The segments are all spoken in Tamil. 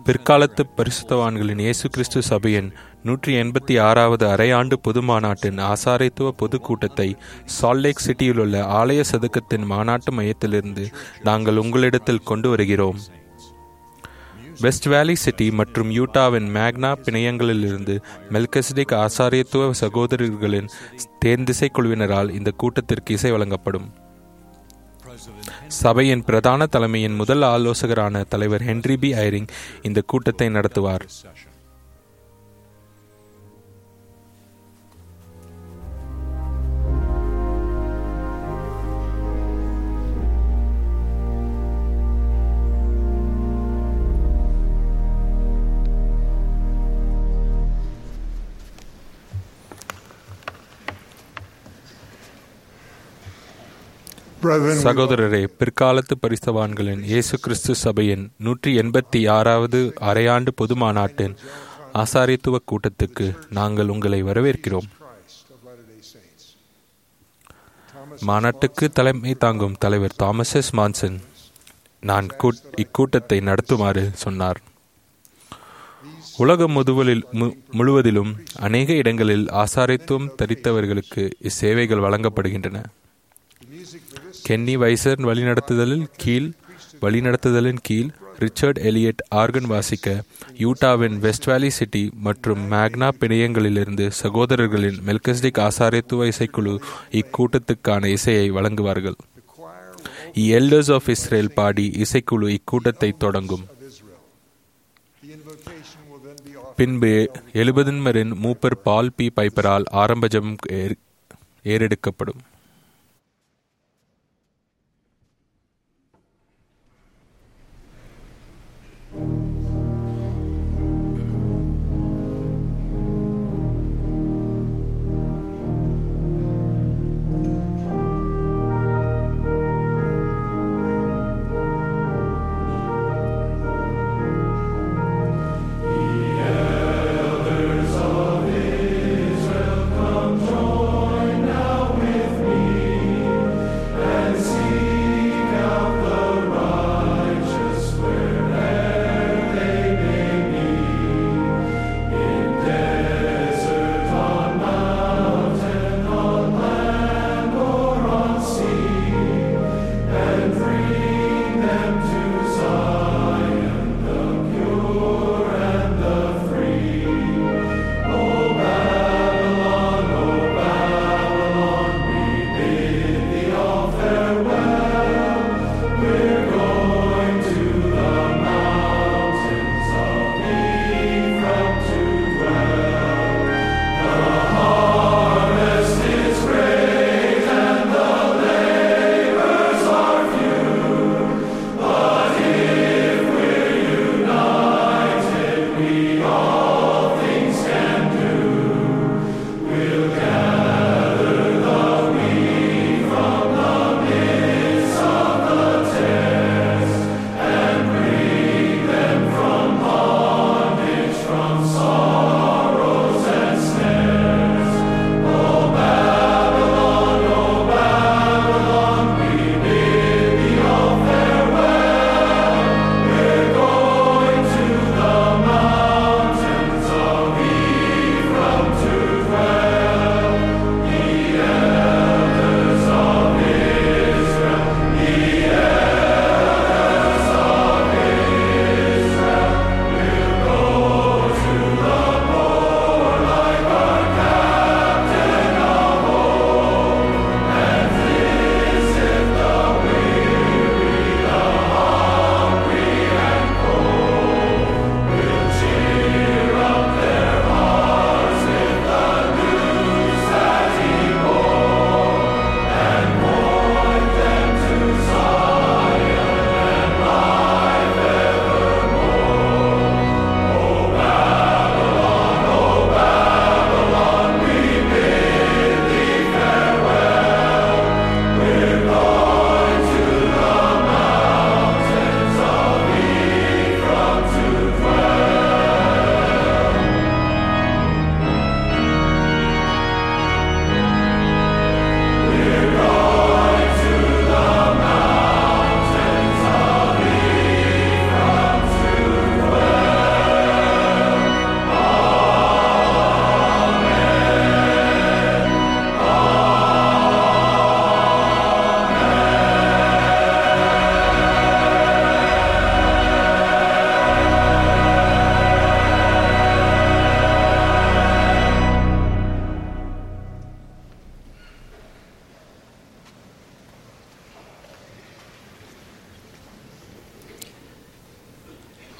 பிற்காலத்து பரிசுத்தவான்களின் இயேசு கிறிஸ்து சபையின் நூற்றி எண்பத்தி ஆறாவது அரையாண்டு பொது மாநாட்டின் ஆசாரித்துவ பொதுக்கூட்டத்தை சால்லேக் சிட்டியிலுள்ள ஆலய சதுக்கத்தின் மாநாட்டு மையத்திலிருந்து நாங்கள் உங்களிடத்தில் கொண்டு வருகிறோம் வெஸ்ட் வேலி சிட்டி மற்றும் யூட்டாவின் மேக்னா பிணையங்களிலிருந்து மெல்கசிடிக் ஆசாரியத்துவ சகோதரர்களின் தேர்ந்திசை குழுவினரால் இந்த கூட்டத்திற்கு இசை வழங்கப்படும் சபையின் பிரதான தலைமையின் முதல் ஆலோசகரான தலைவர் ஹென்ரி பி ஐரிங் இந்த கூட்டத்தை நடத்துவார் Brethren, we சகோதரரே பிற்காலத்து பரிசவான்களின் இயேசு கிறிஸ்து சபையின் நூற்றி எண்பத்தி ஆறாவது அரையாண்டு பொது மாநாட்டின் ஆசாரித்துவ கூட்டத்துக்கு நாங்கள் உங்களை வரவேற்கிறோம் Christ of Latter-day Saints. மாநாட்டுக்கு தலைமை தாங்கும் தலைவர் தாமஸ் எஸ் மான்சன் நான் கூட்- இக்கூட்டத்தை நடத்துமாறு சொன்னார் உலகம் முதுவலில் மு- முழுவதிலும் அநேக இடங்களில் ஆசாரித்துவம் தரித்தவர்களுக்கு இச்சேவைகள் வழங்கப்படுகின்றன கென்னி வைசர் வழிநடத்துதலில் கீழ் வழிநடத்துதலின் கீழ் ரிச்சர்ட் எலியட் ஆர்கன் வாசிக்க யூட்டாவின் வெஸ்ட் வேலி சிட்டி மற்றும் மேக்னா பிணையங்களிலிருந்து சகோதரர்களின் மெல்கஸ்டிக் ஆசாரியத்துவ இசைக்குழு இக்கூட்டத்துக்கான இசையை வழங்குவார்கள் தி எல்டர்ஸ் ஆஃப் இஸ்ரேல் பாடி இசைக்குழு இக்கூட்டத்தை தொடங்கும் The invocation will then be offered. பின்பு எழுபதின்மரின் மூப்பர் பால் பி பைப்பரால் ஆரம்பஜம் ஏற்- ஏறெடுக்கப்படும் Elders of Israel, come join now with me.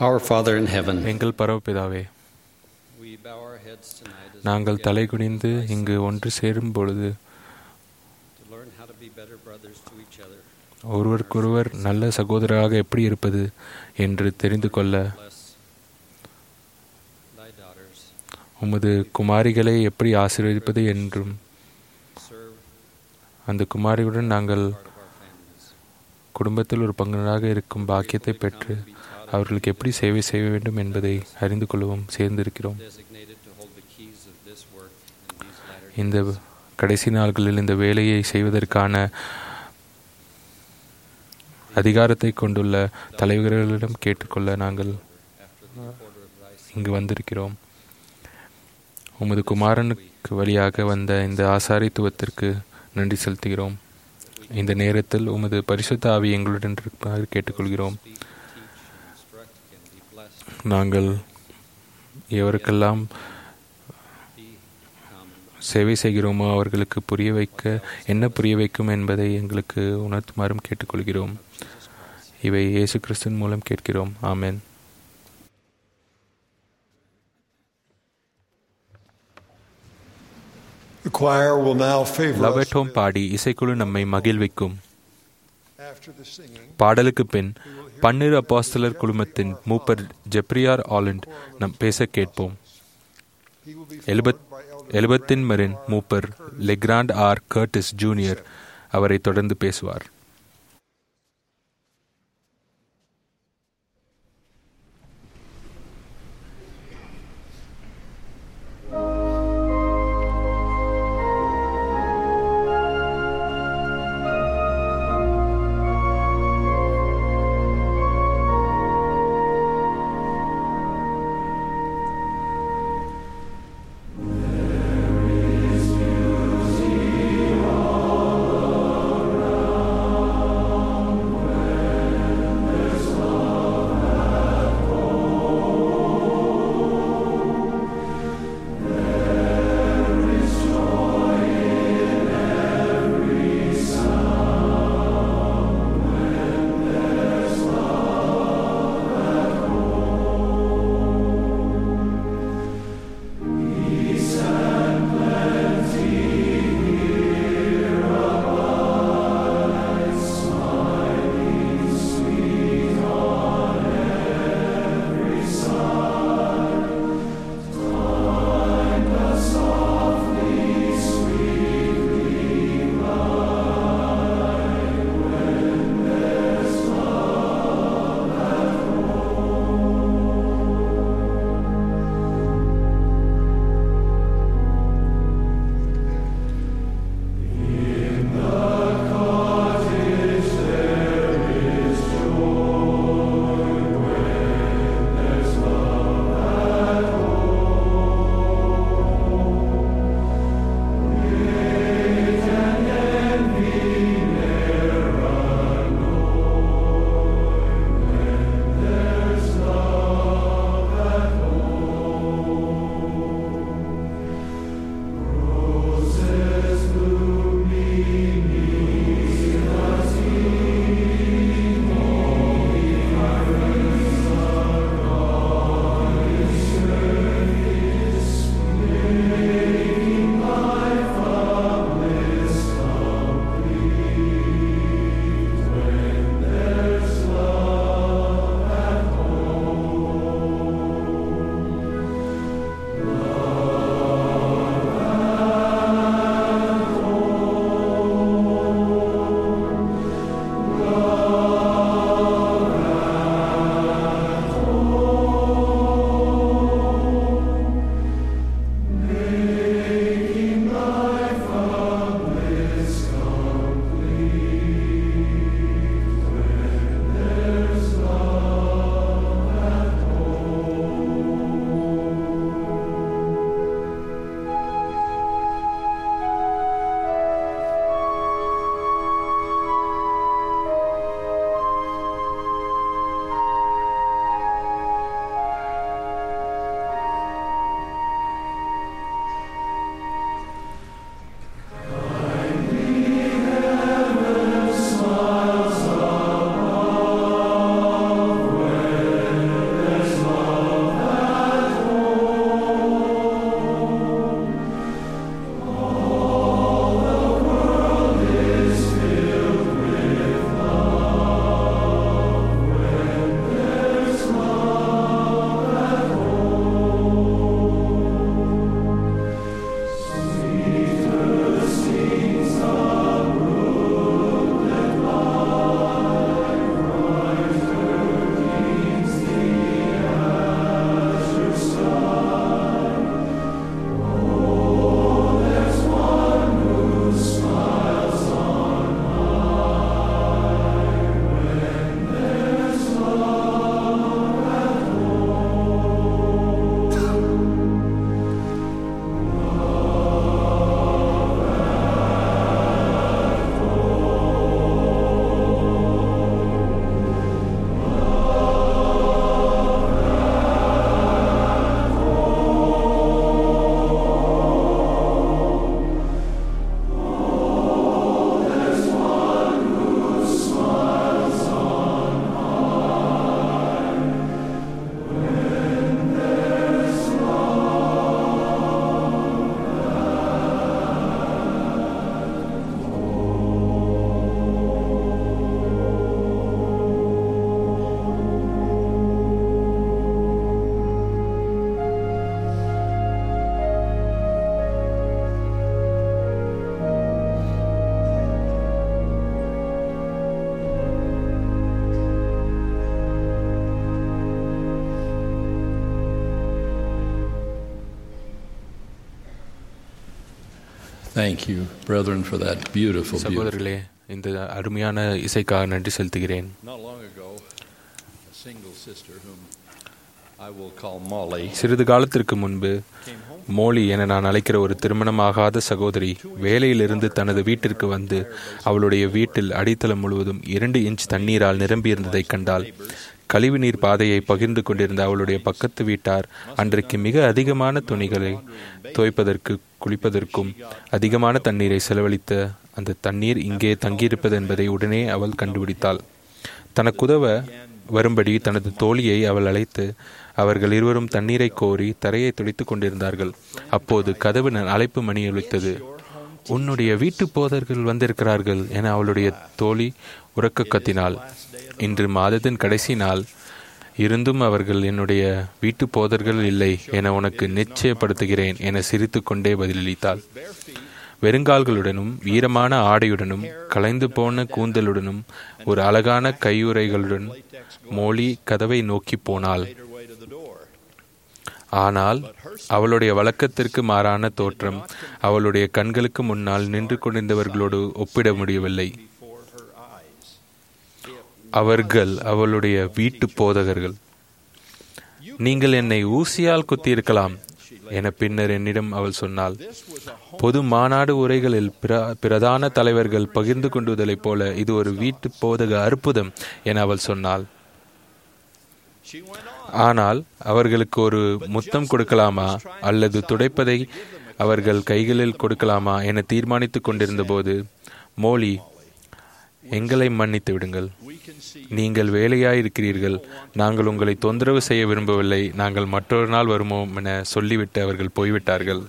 Our Father in heaven, எங்கள் பரவப்பிதாவே we bow our heads tonight as நாங்கள் we தலை gather குனிந்து இங்கு ஒன்று சேரும் பொழுது to learn how to be better brothers to each other. ஒருவருக்கொருவர் நல்ல சகோதரராக எப்படி இருப்பது என்று தெரிந்து கொள்ள Bless thy daughters. உமது குமாரிகளை எப்படி ஆசீர்வதிப்பது என்றும் Serve அந்த குமாரியுடன் நாங்கள் part of our families. குடும்பத்தில் ஒரு பங்கினராக இருக்கும் பாக்கியத்தை பெற்று அவர்களுக்கு எப்படி சேவை செய்ய வேண்டும் என்பதை அறிந்து கொள்ளவும் சேர்ந்திருக்கிறோம் Designated to hold the keys of this work in these latter இந்த கடைசி நாள்களில் இந்த வேலையை செய்வதற்கான அதிகாரத்தை கொண்டுள்ள தலைவர்களிடம் கேட்டுக்கொள்ள நாங்கள் after the order of thy Son. இங்கு வந்திருக்கிறோம் உமது குமாரனுக்கு வழியாக வந்த இந்த ஆசாரித்துவத்திற்கு நன்றி செலுத்துகிறோம் இந்த நேரத்தில் உமது பரிசுத்த ஆவி எங்களுடன் இருப்பதாக கேட்டுக்கொள்கிறோம் Speak, teach, instruct, and be blessed. நாங்கள் எவருக்கெல்லாம் Be come சேவை செய்கிறோமோ அவர்களுக்கு புரிய வைக்க என்ன புரிய வைக்கும் என்பதை எங்களுக்கு உணர்த்துமாறும் கேட்டுக்கொள்கிறோம் இவை இயேசு கிறிஸ்துவின் மூலம் கேட்கிறோம் ஆமென் The choir will now favor us லவெட்டோம் with- பாடி இசைக்குழு நம்மை மகிழ்விக்கும் after the singing. பாடலுக்கு பின் பன்னிரு அப்போஸ்தலர் குழுமத்தின் மூப்பர் ஜெப்ரியார் ஆலண்ட் நம் பேச கேட்போம் He will be எழுபத் followed by Elder எழுபத்தின் மரின் மூப்பர் லெக்ராண்ட் ஆர் கர்டிஸ் ஜூனியர் அவரை தொடர்ந்து பேசுவார் There is music all around. Thank you, brethren, for that beautiful, beautiful. சகோதரர்களே இந்த அருமையான இசைக்காக நன்றி செலுத்துகிறேன் Not long ago, a single sister whom I will call Molly சிறிது காலத்திற்கு முன்பு மோலி என நான் அழைக்கிற ஒரு திருமணமாகாத சகோதரி வேலையிலிருந்து தனது வீட்டிற்கு வந்து அவளுடைய வீட்டில் அடித்தளம் முழுவதும் இரண்டு இன்ச் தண்ணீரால் நிரம்பியிருந்ததைக் கண்டால் கழிவுநீர் பாதையை பகிர்ந்து கொண்டிருந்த அவளுடைய பக்கத்து வீட்டார் அன்றைக்கு மிக அதிகமான துணிகளை துவைப்பதற்கு குளிப்பதற்கும் அதிகமான தண்ணீரை செலவழித்த அந்த தண்ணீர் இங்கே தங்கியிருப்பது என்பதை உடனே அவள் கண்டுபிடித்தாள் தனக்குதவ வரும்படி தனது தோழியை அவள் அழைத்து அவர்கள் இருவரும் தண்ணீரை கோரி தரையை துடைத்துக் கொண்டிருந்தார்கள் அப்போது கதவு ந- அழைப்பு மணி ஒலித்தது உன்னுடைய வீட்டு போதர்கள் வந்திருக்கிறார்கள் என அவளுடைய தோழி உறக்க கத்தினாள் இன்று மாதத்தின் கடைசி நாள் இருந்தும் அவர்கள் என்னுடைய வீட்டு போதர்கள் இல்லை என உனக்கு நிச்சயப்படுத்துகிறேன் என சிரித்துக்கொண்டே பதிலளித்தாள் வெறுங்கால்களுடனும் வீரமான ஆடையுடனும் கலைந்து போன கூந்தலுடனும் ஒரு அழகான கையுறைகளுடன் மோலி கதவை நோக்கி போனாள் her way to the door. ஆனால் அவளுடைய வழக்கத்திற்கு மாறான தோற்றம் அவளுடைய கண்களுக்கு முன்னால் நின்று கொண்டிருந்தவர்களோடு ஒப்பிட முடியவில்லை Before her eyes. அவர்கள் அவளுடைய வீட்டு போதகர்கள் நீங்கள் என்னை ஊசியால் குத்தியிருக்கலாம் என பின்னர் என்னிடம் அவள் சொன்னாள் பொது மாநாடு உரைகளில் பிர- பிரதான தலைவர்கள் பகிர்ந்து கொண்டுவதைப் போல இது ஒரு வீட்டு போதக அற்புதம் என அவள் சொன்னாள் She went on. ஆனால் அவர்களுக்கு ஒரு முத்தம் கொடுக்கலாமா அல்லது துடைப்பதை அவர்கள் கைகளில் கொடுக்கலாமா என தீர்மானித்துக் கொண்டிருந்தபோது மோலி எங்களை மன்னித்து விடுங்கள் We can see நீங்கள் வேலையாயிருக்கிறீர்கள் நாங்கள் உங்களை தொந்தரவு செய்ய விரும்பவில்லை நாங்கள் மற்றொரு நாள் வருவோம் என சொல்லிவிட்டு அவர்கள் போய்விட்டார்கள்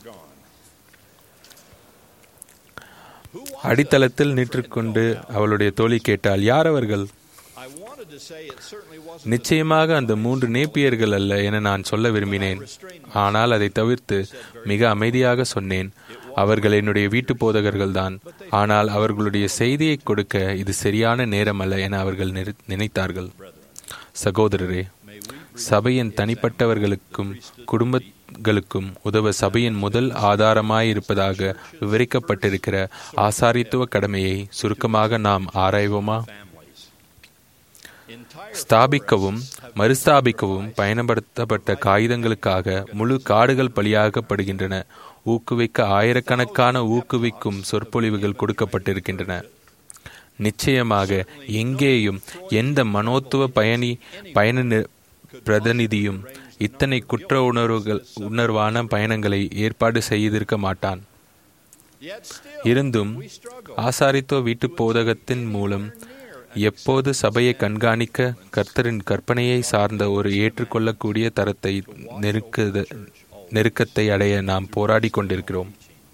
அடித்தளத்தில் நிற்றுக்கொண்டு அவளுடைய தோழி கேட்டால் யார் அவர்கள் I wanted to say it certainly wasn't நிச்சயமாக அந்த மூன்று நேப்பியர்கள் அல்ல என நான் சொல்ல விரும்பினேன் ஆனால் அதை தவிர்த்து மிக அமைதியாக சொன்னேன் அவர்கள் என்னுடைய வீட்டு போதகர்கள்தான் ஆனால் அவர்களுடைய செய்தியை கொடுக்க இது சரியான நேரம் அல்ல என அவர்கள் நிறு- நினைத்தார்கள் சகோதரரே சபையின் தனிப்பட்டவர்களுக்கும் குடும்பங்களுக்கும் உதவ சபையின் முதல் ஆதாரமாயிருப்பதாக விவரிக்கப்பட்டிருக்கிற ஆசாரித்துவ கடமையை சுருக்கமாக நாம் ஆராய்வோமா families. Entire ஸ்தாபிக்கவும் மறுஸ்தாபிக்கவும் பயன்படுத்தப்பட்ட காகிதங்களுக்காக முழு காடுகள் பலியாகப்படுகின்றன ஊக்குவிக்க ஆயிரக்கணக்கான ஊக்குவிக்கும் சொற்பொழிவுகள் கொடுக்கப்பட்டிருக்கின்றன நிச்சயமாக எங்கேயும் எந்த மனோத்துவ பயணி பயண நி- பிரதிநிதியும் இத்தனை குற்ற உணர்வுகள் உணர்வான பயணங்களை ஏற்பாடு செய்திருக்க மாட்டான் yet still இருந்தும் we struggle. ஆசாரித்துவ வீட்டு போதகத்தின் மூலம் எப்போது சபையை கண்காணிக்க கர்த்தரின் கற்பனையை சார்ந்த ஒரு ஏற்றுக்கொள்ளக்கூடிய தரத்தை நெருக்குத நெருக்கத்தை அடைய நாம் போராடி கொண்டிருக்கிறோம்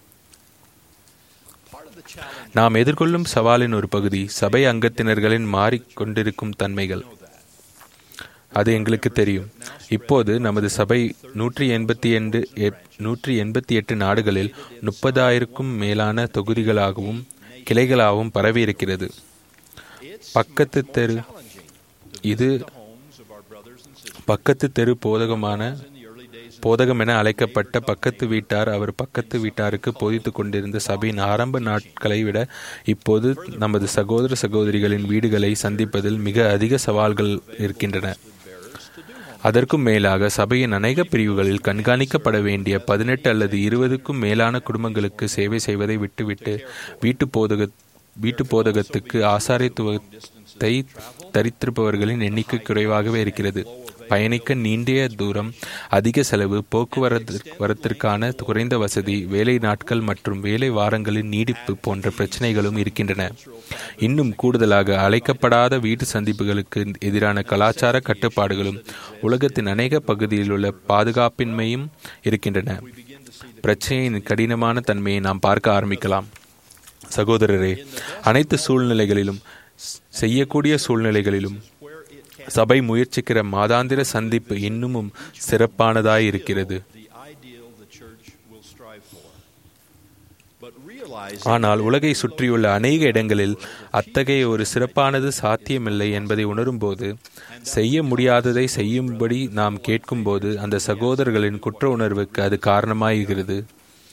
Part of the challenge நாம் எதிர்கொள்ளும் சவாலின் ஒரு பகுதி சபை அங்கத்தினர்களின் மாறிக்கொண்டிருக்கும் தன்மைகள் அது எங்களுக்கு தெரியும் இப்போது நமது சபை நூற்றி எண்பத்தி எண்டு நூற்றி எண்பத்தி எட்டு நாடுகளில் முப்பதாயிரக்கும் மேலான தொகுதிகளாகவும் கிளைகளாகவும் பரவி இருக்கிறது பக்கத்து தெரு இது homes of our brothers and sisters பக்கத்து தெரு போதகமான in the early days போதகம் என அழைக்கப்பட்ட பக்கத்து வீட்டார் அவர் பக்கத்து வீட்டாருக்கு போதித்துக் கொண்டிருந்த சபையின் ஆரம்ப நாட்களை விட இப்போது நமது சகோதர சகோதரிகளின் வீடுகளை சந்திப்பதில் மிக அதிக சவால்கள் இருக்கின்றன அதற்கும் மேலாக சபையின் அநேக பிரிவுகளில் கண்காணிக்கப்பட வேண்டிய பதினெட்டு அல்லது இருபதுக்கும் மேலான குடும்பங்களுக்கு சேவை செய்வதை விட்டுவிட்டு வீட்டு போதக வீட்டு போதகத்துக்கு ஆசாரித்துவத்தை தரித்திருப்பவர்களின் எண்ணிக்கை குறைவாகவே இருக்கிறது பயணிக்க நீண்டிய தூரம் அதிக செலவு போக்குவரத்து வரத்திற்கான குறைந்த வசதி வேலை நாட்கள் மற்றும் வேலை வாரங்களின் நீடிப்பு போன்ற பிரச்சனைகளும் இருக்கின்றன இன்னும் கூடுதலாக அழைக்கப்படாத வீட்டு சந்திப்புகளுக்கு எதிரான கலாச்சார கட்டுப்பாடுகளும் உலகத்தின் அநேக பகுதியில் உள்ள பாதுகாப்பின்மையும் இருக்கின்றன பிரச்சனையின் கடினமான தன்மையை நாம் பார்க்க ஆரம்பிக்கலாம் சகோதரரே அனைத்து சூழ்நிலைகளிலும் செய்யக்கூடிய சூழ்நிலைகளிலும் சபை முயற்சிக்கிற மாதாந்திர சந்திப்பு இன்னமும் சிறப்பானதாய் இருக்கிறது the ideal the church will strive for. But realize ஆனால் உலகை சுற்றியுள்ள அநேக இடங்களில் அத்தகைய ஒரு சிறப்பானது சாத்தியமில்லை என்பதை உணரும்போது செய்ய முடியாததை செய்யும்படி நாம் கேட்கும்போது அந்த சகோதரர்களின் குற்ற உணர்வுக்கு அது காரணமாகிறது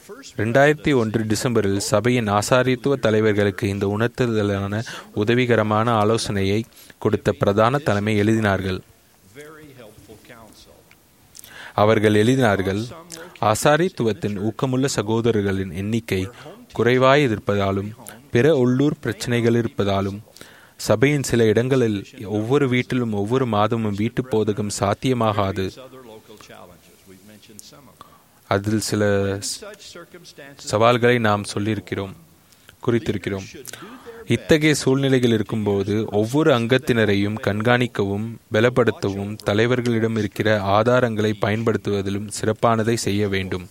ரெண்டாயிரத்தி ஒன்று டிசம்பரில் சபையின் ஆசாரித்துவ தலைவர்களுக்கு இந்த உணர்த்துதலான உதவிகரமான ஆலோசனையை கொடுத்த பிரதான தலைமை எழுதினார்கள் very helpful counsel. அவர்கள் எழுதினார்கள் ஆசாரித்துவத்தின் ஊக்கமுள்ள சகோதரர்களின் எண்ணிக்கை குறைவாய் இருப்பதாலும் பிற உள்ளூர் பிரச்சனைகள் இருப்பதாலும் சபையின் சில இடங்களில் ஒவ்வொரு வீட்டிலும் ஒவ்வொரு மாதமும் வீட்டு போதகம் சாத்தியமாகாது Other local challenges. We've mentioned some of them. அதில் சில Such circumstances சவால்களை நாம் சொல்லியிருக்கிறோம் குறித்திருக்கிறோம் இத்தகைய சூழ்நிலைகள் இருக்கும்போது ஒவ்வொரு அங்கத்தினரையும் கண்காணிக்கவும் பலப்படுத்தவும் தலைவர்களிடம் இருக்கிற ஆதாரங்களை பயன்படுத்துவதிலும் சிறப்பானதை செய்ய வேண்டும்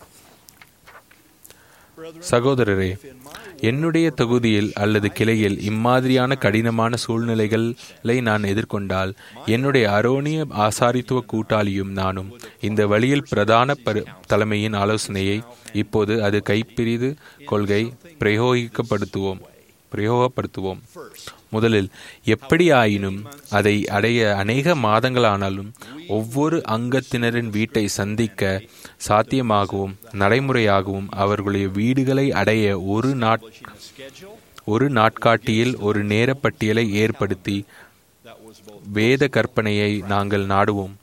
சகோதரரே என்னுடைய தொகுதியில் அல்லது கிளையில் இம்மாதிரியான கடினமான சூழ்நிலைகளை நான் எதிர்கொண்டால் என்னுடைய அரோனிய ஆசாரித்துவ கூட்டாளியும் நானும் இந்த வழியில் பிரதான பரு- தலைமையின் ஆலோசனையை இப்போது அது கைப்பிரிது கொள்கை பிரயோகிக்கப்படுத்துவோம் பிரயோகப்படுத்துவோம் முதலில் எப்படி ஆயினும் அதை அடைய அநேக மாதங்களானாலும் ஒவ்வொரு அங்கத்தினரின் வீட்டை சந்திக்க சாத்தியமாகவும் நடைமுறையாகவும் அவர்களுடைய வீடுகளை அடைய ஒரு நாட் ஒரு நாட்காட்டியில் ஒரு நேரப்பட்டியலை ஏற்படுத்தி வேத கற்பனையை நாங்கள் நாடுவோம்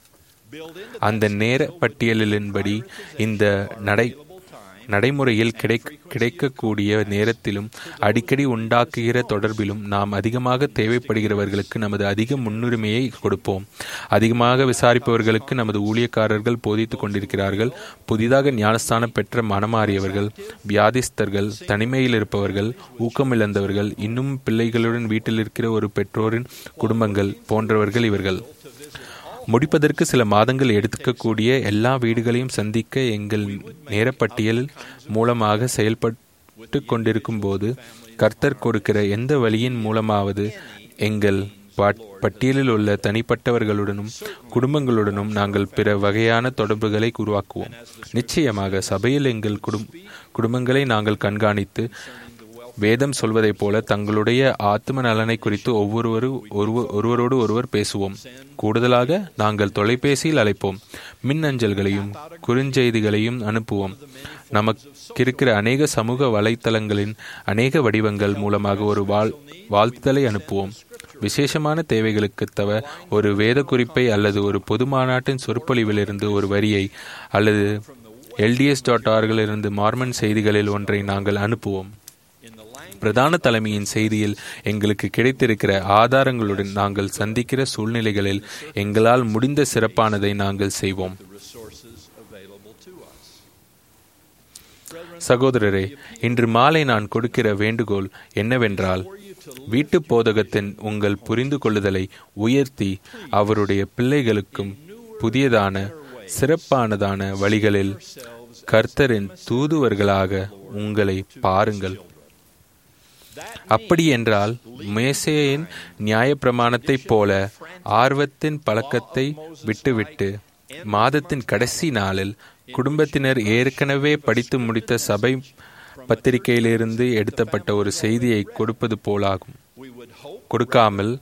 அந்த நேர பட்டியலின்படி இந்த நடை நடைமுறையில் கிடை கிடைக்கக்கூடிய நேரத்திலும் அடிக்கடி உண்டாக்குகிற தொடர்பிலும் நாம் அதிகமாக தேவைப்படுகிறவர்களுக்கு நமது அதிக முன்னுரிமையை கொடுப்போம் அதிகமாக விசாரிப்பவர்களுக்கு நமது ஊழியக்காரர்கள் போதித்துக் கொண்டிருக்கிறார்கள் புதிதாக ஞானஸ்தானம் பெற்ற மனமாறியவர்கள் வியாதிஸ்தர்கள் தனிமையில் இருப்பவர்கள் ஊக்கமிழந்தவர்கள் இன்னும் பிள்ளைகளுடன் வீட்டில் இருக்கிற ஒரு பெற்றோரின் குடும்பங்கள் போன்றவர்கள் இவர்கள் முடிப்பதற்கு சில மாதங்கள் எடுக்கக்கூடிய எல்லா வீடுகளையும் சந்திக்க எங்கள் நேரப்பட்டியல் மூலமாக செயல்பட்டு கொண்டிருக்கும் போது கர்த்தர் கொடுக்கிற எந்த வழியின் மூலமாவது எங்கள் பாட்- பட்டியலில் உள்ள தனிப்பட்டவர்களுடனும் குடும்பங்களுடனும் நாங்கள் பிற வகையான தொடர்புகளை உருவாக்குவோம் நிச்சயமாக சபையில் எங்கள் குடும் குடும்பங்களை நாங்கள் கண்காணித்து வேதம் சொல்வதைப் போல தங்களுடைய ஆத்ம நலனை குறித்து ஒவ்வொருவரு ஒருவ- ஒருவரோடு ஒருவர் பேசுவோம் கூடுதலாக நாங்கள் தொலைபேசியில் அழைப்போம் மின்னஞ்சல்களையும் குறுஞ்செய்திகளையும் அனுப்புவோம் நமக்கிருக்கிற அநேக சமூக வலைத்தளங்களின் அநேக வடிவங்கள் மூலமாக ஒரு வாழ் வாழ்த்துதலை அனுப்புவோம் விசேஷமான தேவைகளுக்கு தவ ஒரு வேத குறிப்பை அல்லது ஒரு பொது மாநாட்டின் சொற்பொழிவிலிருந்து ஒரு வரியை அல்லது எல்டிஎஸ் டாட் ஆர்கிலிருந்து மார்மன் செய்திகளில் ஒன்றை நாங்கள் அனுப்புவோம் பிரதான தலைமையின் செய்தியில் எங்களுக்கு கிடைத்திருக்கிற ஆதாரங்களுடன் நாங்கள் சந்திக்கிற சூழ்நிலைகளில் எங்களால் முடிந்த சிறப்பானதை நாங்கள் செய்வோம் resources available to us. சகோதரரே இன்று மாலை நான் கொடுக்கிற வேண்டுகோள் என்னவென்றால் வீட்டு போதகத்தின் உங்கள் புரிந்து கொள்ளுதலை உயர்த்தி அவருடைய பிள்ளைகளுக்கும் புதியதான சிறப்பானதான வழிகளில் கர்த்தரின் தூதுவர்களாக உங்களை பாருங்கள் அப்படி என்றால் மேசையின் நியாயப்பிரமாணத்தைப் போல ஆர்வத்தின் பழக்கத்தை விட்டுவிட்டு மாதத்தின் கடைசி நாளில் குடும்பத்தினர் ஏற்கனவே படித்து முடித்த சபை பத்திரிகையிலிருந்து எடுத்தப்பட்ட ஒரு செய்தியை கொடுப்பது போலாகும் கொடுக்காமல்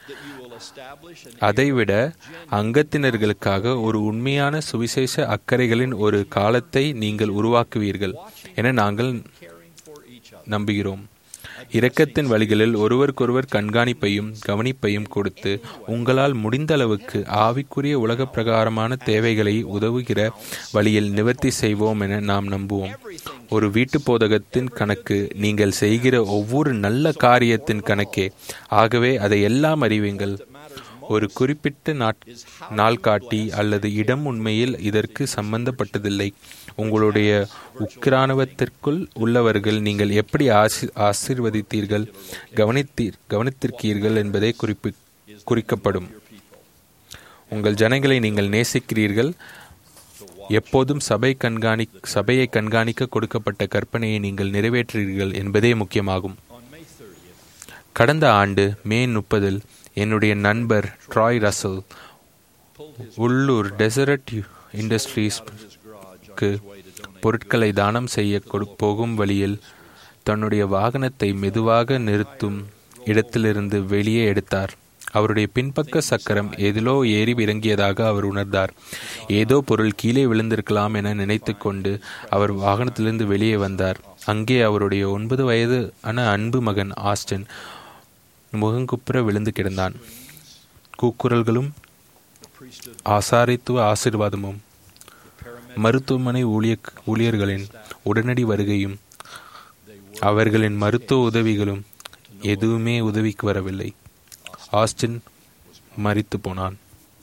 அதைவிட அங்கத்தினர்களுக்காக ஒரு உண்மையான சுவிசேஷ அக்கறைகளின் ஒரு காலத்தை நீங்கள் உருவாக்குவீர்கள் என நாங்கள் நம்புகிறோம் இரக்கத்தின் வழிகளில் ஒருவருக்கொருவர் கண்காணிப்பையும் கவனிப்பையும் கொடுத்து உங்களால் முடிந்த அளவுக்கு ஆவிக்குரிய உலக பிரகாரமான தேவைகளை உதவுகிற வழியில் நிவர்த்தி செய்வோம் என நாம் நம்புவோம் ஒரு வீட்டு போதகத்தின் கணக்கு நீங்கள் செய்கிற ஒவ்வொரு நல்ல காரியத்தின் கணக்கே ஆகவே அதை எல்லாம் அறிவீங்கள் ஒரு குறிப்பிட்ட நாட் நாள் காட்டி அல்லது இடம் உண்மையில் இதற்கு சம்பந்தப்பட்டதில்லை உங்களுடைய உக்கிரானவத்திற்குள் உள்ளவர்கள் நீங்கள் எப்படி ஆசி ஆசீர்வதித்தீர்கள் கவனித்தீர் கவனித்திருக்கீர்கள் என்பதே குறிப்பு குறிக்கப்படும் உங்கள் ஜனங்களை நீங்கள் நேசிக்கிறீர்கள் எப்போதும் சபை கண்காணி சபையை கண்காணிக்க கொடுக்கப்பட்ட கற்பனையை நீங்கள் நிறைவேற்றுகிறீர்கள் என்பதே முக்கியமாகும் கடந்த ஆண்டு மே முப்பதில் என்னுடைய நண்பர் ட்ராய் ரசல் உள்ளூர் டெசரட் இண்டஸ்ட்ரீஸ்க்கு பொருட்களை தானம் செய்ய கொடு போகும் வழியில் தன்னுடைய வாகனத்தை மெதுவாக நிறுத்தும் இடத்திலிருந்து வெளியே எடுத்தார் அவருடைய பின்பக்க சக்கரம் எதிலோ ஏறி இறங்கியதாக அவர் உணர்ந்தார் ஏதோ பொருள் கீழே விழுந்திருக்கலாம் என நினைத்து கொண்டு அவர் வாகனத்திலிருந்து வெளியே வந்தார் அங்கே அவருடைய ஒன்பது வயது ஆன அன்பு மகன் ஆஸ்டின் முகங்குப்புற விழுந்து கிடந்தான் கூக்குரல்களும் ஆசாரித்துவ ஆசிர்வாதமும் மருத்துவமனை ஊழிய ஊழியர்களின் உடனடி வருகையும் அவர்களின் மருத்துவ உதவிகளும் எதுவுமே உதவிக்கு வரவில்லை ஆஸ்டின் மரித்து போனான்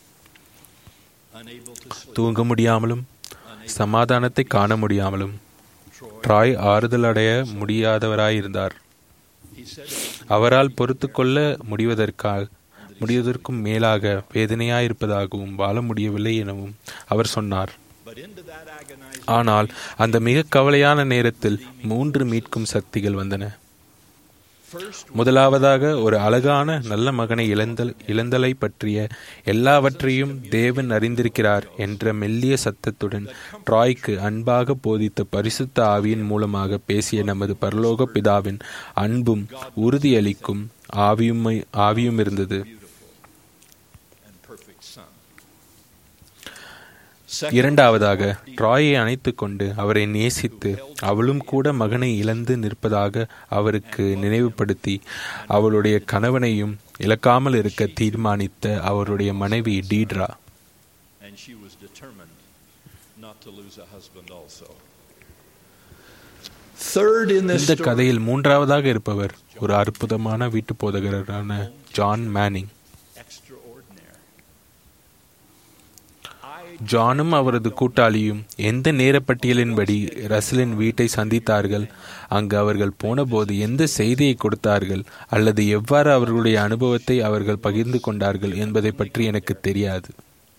தூங்க முடியாமலும் சமாதானத்தை காண முடியாமலும் ட்ராய் ஆறுதல் அடைய முடியாதவராயிருந்தார் அவரால் பொறுத்து கொள்ள முடிவதற்காக முடிவதற்கும் மேலாக வேதனையாயிருப்பதாகவும் வாழ முடியவில்லை எனவும் அவர் சொன்னார் ஆனால் அந்த மிக கவலையான நேரத்தில் மூன்று மீட்கும் சக்திகள் வந்தன முதலாவதாக ஒரு அழகான நல்ல மகனை இழந்தல் இழந்தலை பற்றிய எல்லாவற்றையும் தேவன் அறிந்திருக்கிறார் என்ற மெல்லிய சத்தத்துடன் ட்ராய்க்கு அன்பாக போதித்த பரிசுத்த ஆவியின் மூலமாக பேசிய நமது பரலோக பிதாவின் அன்பும் உறுதியளிக்கும் ஆவியும் ஆவியும் இருந்தது இரண்டாவதாக ட்ராயை அணைத்து கொண்டு அவரை நேசித்து அவளும் கூட மகனை இழந்து நிற்பதாக அவருக்கு நினைவுபடுத்தி அவளுடைய கணவனையும் இழக்காமல் இருக்க தீர்மானித்த அவருடைய மனைவி டீட்ரா இந்த கதையில் மூன்றாவதாக இருப்பவர் ஒரு அற்புதமான வீட்டு போதகரான ஜான் மேனிங் ஜானும் அவரது கூட்டாளியும் எந்த நேரப்பட்டியலின்படி ரசலின் வீட்டை சந்தித்தார்கள் அங்கு அவர்கள் போனபோது எந்த செய்தியை கொடுத்தார்கள் அல்லது எவ்வாறு அவர்களுடைய அனுபவத்தை அவர்கள் பகிர்ந்து கொண்டார்கள் என்பதை பற்றி எனக்கு தெரியாது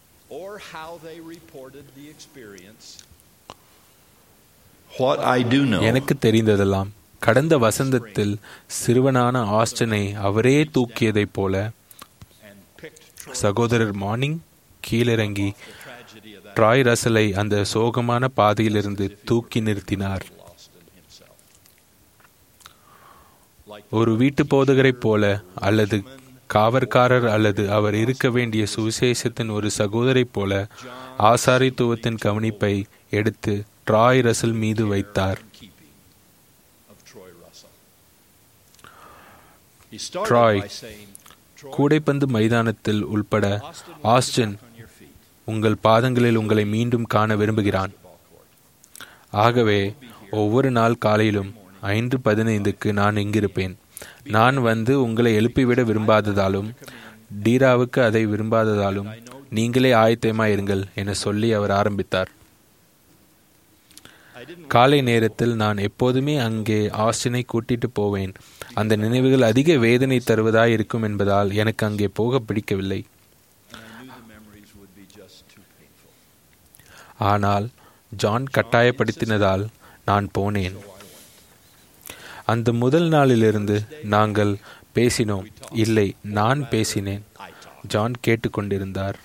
எனக்கு தெரிந்ததெல்லாம் கடந்த வசந்தத்தில் சிறுவனான ஆஸ்டனை அவரே தூக்கியதைப் போல சகோதரர் மார்னிங் கீழிறங்கி ட்ராய் ரசலை அந்த சோகமான பாதையிலிருந்து தூக்கி நிறுத்தினார் ஒரு வீட்டு போதகரைப் போல அல்லது காவற்காரர் அல்லது அவர் இருக்க வேண்டிய சுவிசேஷத்தின் ஒரு சகோதரைப் போல ஆசாரித்துவத்தின் கவனிப்பை எடுத்து ட்ராய் ரசல் மீது வைத்தார் ட்ராய் கூடைப்பந்து மைதானத்தில் உள்பட ஆஸ்டின் உங்கள் பாதங்களில் உங்களை மீண்டும் காண விரும்புகிறான் ஆகவே ஒவ்வொரு நாள் காலையிலும் ஐந்து பதினைந்துக்கு நான் இங்கிருப்பேன் நான் வந்து உங்களை எழுப்பிவிட விரும்பாததாலும் டீராவுக்கு அதை விரும்பாததாலும் நீங்களே ஆயத்தமாயிருங்கள் என சொல்லி அவர் ஆரம்பித்தார் காலை நேரத்தில் நான் எப்போதுமே அங்கே ஆஸ்டினை கூட்டிட்டு போவேன் அந்த நினைவுகள் அதிக வேதனை தருவதாய் இருக்கும் என்பதால் எனக்கு அங்கே போக பிடிக்கவில்லை ஆனால் ஜான் கட்டாயப்படுத்தினதால் நான் போனேன் அந்த முதல் நாளிலிருந்து நாங்கள் பேசினோம் இல்லை நான் பேசினேன் ஜான் கேட்டுக்கொண்டிருந்தார்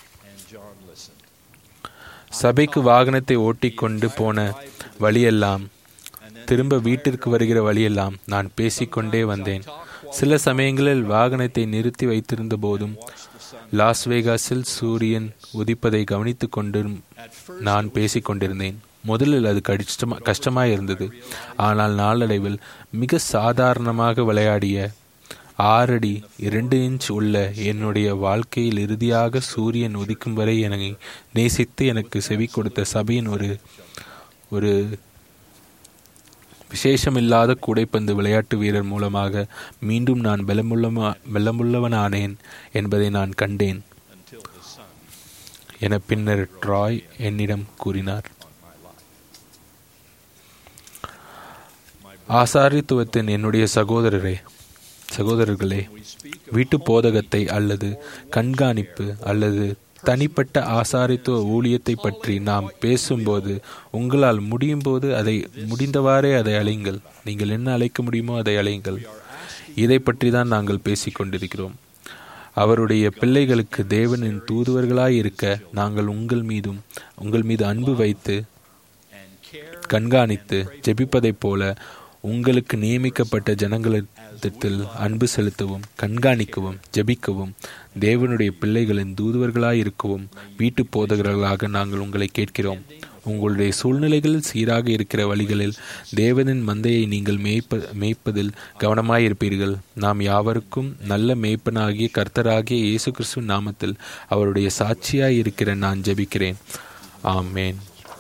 சபைக்கு வாகனத்தை ஓட்டிக்கொண்டு போன வழியெல்லாம் திரும்ப வீட்டிற்கு வருகிற வழியெல்லாம் நான் பேசிக்கொண்டே வந்தேன் சில சமயங்களில் வாகனத்தை நிறுத்தி வைத்திருந்த போதும் லாஸ் வேகாஸில் சூரியன் உதிப்பதை கவனித்துக் கொண்டு நான் பேசிக்கொண்டிருந்தேன் முதலில் அது கஷ்டமா கஷ்டமாய் இருந்தது ஆனால் நாளடைவில் மிக சாதாரணமாக விளையாடிய ஆறடி இரண்டு இன்ச் உள்ள என்னுடைய வாழ்க்கையில் இறுதியாக சூரியன் உதிக்கும் வரை என்னை நேசித்து எனக்கு செவி கொடுத்த சபையின் ஒரு ஒரு விசேஷமில்லாத கூடைப்பந்து விளையாட்டு வீரர் மூலமாக மீண்டும் நான் பலமுள்ள பலமுள்ளவனானேன் என்பதை நான் கண்டேன் என பின்னர் ட்ராய் என்னிடம் கூறினார் ஆசாரித்துவத்தின் என்னுடைய சகோதரரே சகோதரர்களே வீட்டு போதகத்தை அல்லது கண்காணிப்பு அல்லது தனிப்பட்ட ஆசாரித்துவ ஊழியத்தை பற்றி நாம் பேசும்போது உங்களால் முடியும் போது அதை முடிந்தவாறே அதை அழையுங்கள் நீங்கள் என்ன அழைக்க முடியுமோ அதை அழையுங்கள் இதை பற்றி தான் நாங்கள் பேசிக் கொண்டிருக்கிறோம் அவருடைய பிள்ளைகளுக்கு தேவனின் தூதுவர்களாய் இருக்க நாங்கள் உங்கள் மீதும் உங்கள் மீது அன்பு வைத்து கண்காணித்து ஜெபிப்பதைப் போல உங்களுக்கு நியமிக்கப்பட்ட ஜனங்களிடத்தில் அன்பு செலுத்தவும் கண்காணிக்கவும் ஜெபிக்கவும் தேவனுடைய பிள்ளைகளின் தூதுவர்களாயிருக்கவும் வீட்டு போதகர்களாக நாங்கள் உங்களை கேட்கிறோம் உங்களுடைய சூழ்நிலைகளில் சீராக இருக்கிற வழிகளில் தேவனின் மந்தையை நீங்கள் மேய்ப்ப மேய்ப்பதில் கவனமாயிருப்பீர்கள் நாம் யாவருக்கும் நல்ல மேய்ப்பனாகிய கர்த்தராகிய இயேசு கிறிஸ்துவின் நாமத்தில் அவருடைய சாட்சியாய் இருக்கிற நான் ஜெபிக்கிறேன் ஆமேன்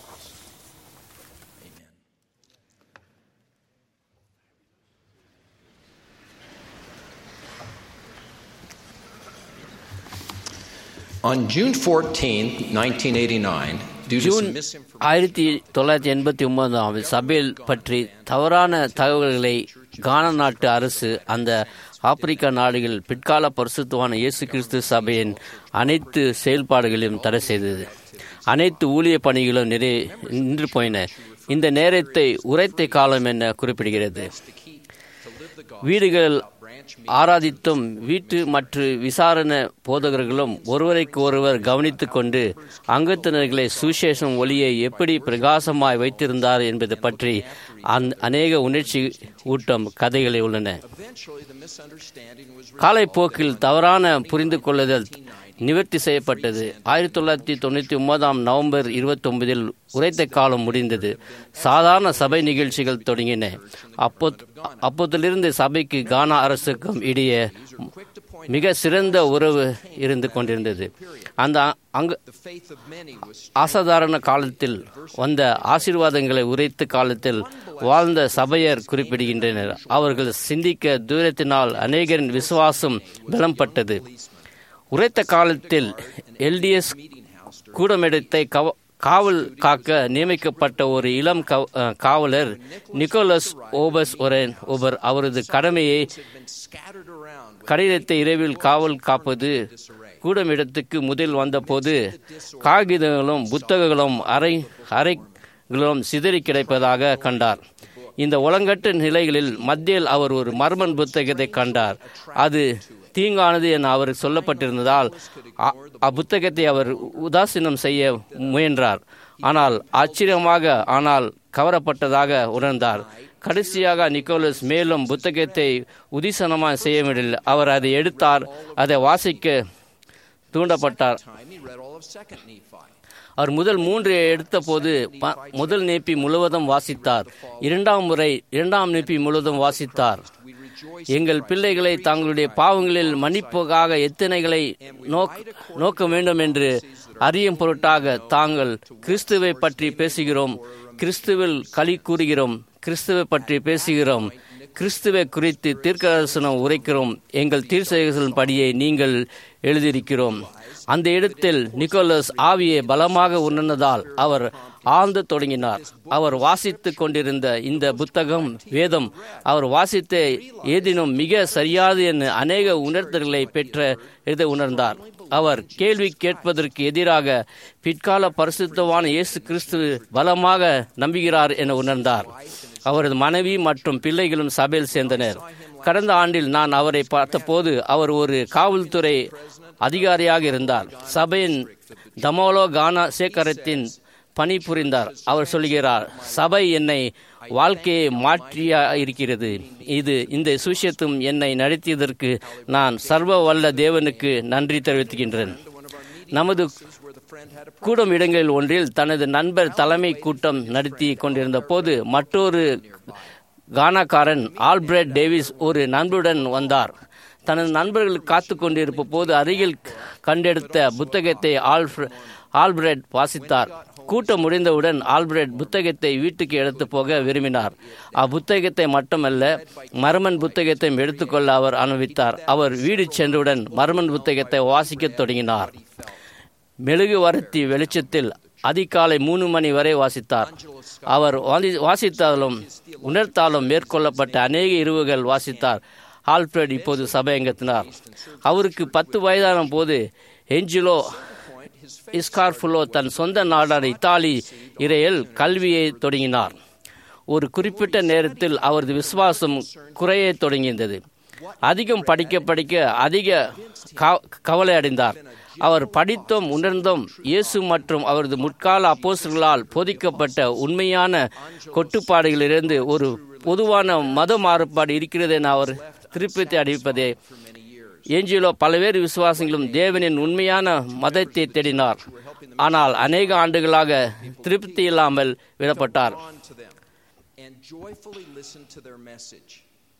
On June 14, 1989, due to June some misinformation, ஆயிரத்தி தொள்ளாயிரத்தி எண்பத்தி ஒன்பதாம் சபையில் பற்றி தவறான தகவல்களை கானா நாட்டு அரசு அந்த ஆப்பிரிக்கா நாடுகளில் பிற்கால பரிசுத்தவான இயேசு கிறிஸ்து சபையின் அனைத்து செயல்பாடுகளையும் தடை செய்தது அனைத்து ஊழிய பணிகளும் நிறை நின்று போயின இந்த நேரத்தை உரைத்த காலம் என குறிப்பிடுகிறது வீடுகள் ஆராதித்தும் வீட்டு மற்றும் விசாரணை போதகர்களும் ஒருவரைக்கு ஒருவர் கவனித்துக் கொண்டு அங்கத்தினர்களை சுவிசேஷம் ஒளியை எப்படி பிரகாசமாய் வைத்திருந்தார் என்பது பற்றி அந் அநேக உணர்ச்சி ஊட்டம் கதைகளை உள்ளன eventually the misunderstanding was காலைப்போக்கில் தவறான புரிந்து கொள்ளுதல் நிவர்த்தி செய்யப்பட்டது ஆயிரத்தி தொள்ளாயிரத்தி தொண்ணூற்றி ஒன்பதாம் நவம்பர் இருபத்தி ஒன்பதில் உரைத்த காலம் முடிந்தது சாதாரண சபை நிகழ்ச்சிகள் தொடங்கின அப்போ அப்போதிலிருந்து சபைக்கு கானா அரசுக்கும் இடையே மிக சிறந்த உறவு இருந்து கொண்டிருந்தது அந்த அங்கு the faith of many was அசாதாரண காலத்தில் வந்த ஆசீர்வாதங்களை உரைத்த காலத்தில் வாழ்ந்த சபையர் குறிப்பிடுகின்றனர் அவர்கள் சிந்திக்க தூரத்தினால் அநேகரின் விசுவாசம் பலம்பட்டது உரைத்த காலத்தில் எல்டிஎஸ் கூடமிடத்தை கவ- காவல் காக்க நியமிக்கப்பட்ட ஒரு இளம் கவ- அஹ், காவலர் நிக்கோலஸ் ஓபஸ் ஒரேன் ஒபர் அவரது கடமையை been scattered around with கடிதத்தை இரவில் காவல் காப்பது கூடமிடத்துக்கு முதல் வந்தபோது காகிதங்களும் புத்தகங்களும் அறை அறைகளும் சிதறி கிடைப்பதாக கண்டார் இந்த ஒலங்கட்டு நிலைகளில் மத்தியில் அவர் ஒரு மர்மன் புத்தகத்தை கண்டார் அது தீங்கானது என அவருக்கு சொல்லப்பட்டிருந்ததால் அ- அப்புத்தகத்தை அவர் உதாசீனம் செய்ய முயன்றார் ஆனால் ஆச்சரியமாக ஆனால் கவரப்பட்டதாக உணர்ந்தார் கடைசியாக நிக்கோலஸ் மேலும் புத்தகத்தை உதிசனமாக செய்யவில்லை அவர் அதை எடுத்தார் அதை வாசிக்க தூண்டப்பட்டார் time he read all of second Nephi. அவர் முதல் மூன்று எடுத்தபோது ப- முதல் நேப்பி முழுவதும் வாசித்தார் இரண்டாம் முறை இரண்டாம் நேப்பி முழுவதும் வாசித்தார் எங்கள் பிள்ளைகளை தங்களுடைய பாவங்களில் மன்னிப்புக்காக எத்தனைகளை நோக்- நோக்க வேண்டும் என்று அறியும் பொருட்டாக தாங்கள் கிறிஸ்துவை பற்றி பேசுகிறோம் கிறிஸ்துவில் களி கூறுகிறோம் கிறிஸ்துவை பற்றி பேசுகிறோம் கிறிஸ்துவை குறித்து தீர்க்கதரிசனம் உரைக்கிறோம் எங்கள் தீர்ச்செயல்களின் படியை நீங்கள் எழுதியிருக்கிறோம் அந்த இடத்தில் நிக்கோலஸ் ஆவியை பலமாக உணர்ந்ததால் அவர் ஆழ்ந்து தொடங்கினார் அவர் வாசித்துக் கொண்டிருந்த இந்த புத்தகம் வேதம் அவர் வாசித்த ஏதினும் மிக சரியாது என அநேக உணர்த்தல்களை பெற்ற இதை உணர்ந்தார் அவர் கேள்வி கேட்பதற்கு எதிராக பிற்கால பரிசுத்தவான இயேசு கிறிஸ்து பலமாக நம்புகிறார் என உணர்ந்தார் அவரது மனைவி மற்றும் பிள்ளைகளும் சபையில் சேர்ந்தனர் கடந்த ஆண்டில் நான் அவரை பார்த்தபோது அவர் ஒரு காவல்துறை அதிகாரியாக இருந்தார் சபையின் தமோலோ கானா சேகரத்தின் பணி புரிந்தார் அவர் சொல்கிறார் சபை என்னை வாழ்க்கையை மாற்றியா இருக்கிறது இது இந்த சுவிசேஷத்தும் என்னை நடத்தியதற்கு நான் சர்வ வல்ல தேவனுக்கு நன்றி தெரிவித்துகின்றேன் நமது கூடும் இடங்களில் ஒன்றில் தனது நண்பர் தலைமை கூட்டம் நடத்தி கொண்டிருந்த போது மற்றொரு கானாக்காரன் ஆல்பிரட் டேவிஸ் ஒரு நண்பருடன் வந்தார் தனது நண்பர்கள் காத்து கொண்டிருந்த போது அருகில் கண்டெடுத்த புத்தகத்தை ஆல்ஃப்ர ஆல்பிரட் வாசித்தார் கூட்டம் முடிந்தவுடன் ஆல்பிரட் புத்தகத்தை வீட்டுக்கு எடுத்து போக விரும்பினார் அப்புத்தகத்தை மட்டுமல்ல மர்மன் புத்தகத்தையும் எடுத்துக்கொள்ள அவர் அனுபவித்தார் அவர் வீடு சென்றவுடன் மர்மன் புத்தகத்தை வாசிக்கத் தொடங்கினார் மெழுகு வரத்தி வெளிச்சத்தில் அதிகாலை மூணு மணி வரை வாசித்தார் அவர் வாதி- வாசித்தாலும் உணர்த்தாலும் மேற்கொள்ளப்பட்ட அநேக இருவுகள் வாசித்தார் ஆல்ஃபிரட் இப்போது சபையங்கத்தினார் அவருக்கு பத்து வயதான போது எஞ்சிலோ இஸ்கார்ஃபுலோ தன் சொந்த நாடான இத்தாலி இறையில் கல்வியை தொடங்கினார் ஒரு குறிப்பிட்ட நேரத்தில் அவரது விசுவாசம் குறையத் தொடங்கியது அதிகம் படிக்க படிக்க அதிக கவ- கவலை அடைந்தார் அவர் படித்தும் உணர்ந்தும் இயேசு மற்றும் அவரது முற்கால அப்போஸ்தலர்களால் போதிக்கப்பட்ட உண்மையான கொட்டுப்பாடுகளிலிருந்து ஒரு பொதுவான மத மாறுபாடு இருக்கிறது என அவர் திருப்பத்தை அடிப்பதே ஏஞ்சிலோ பல்வேறு விசுவாசங்களும் தேவனின் உண்மையான மதத்தை தேடினார் ஆனால் அநேக ஆண்டுகளாக திருப்தி இல்லாமல் விடப்பட்டார் on to them and joyfully listened to their message.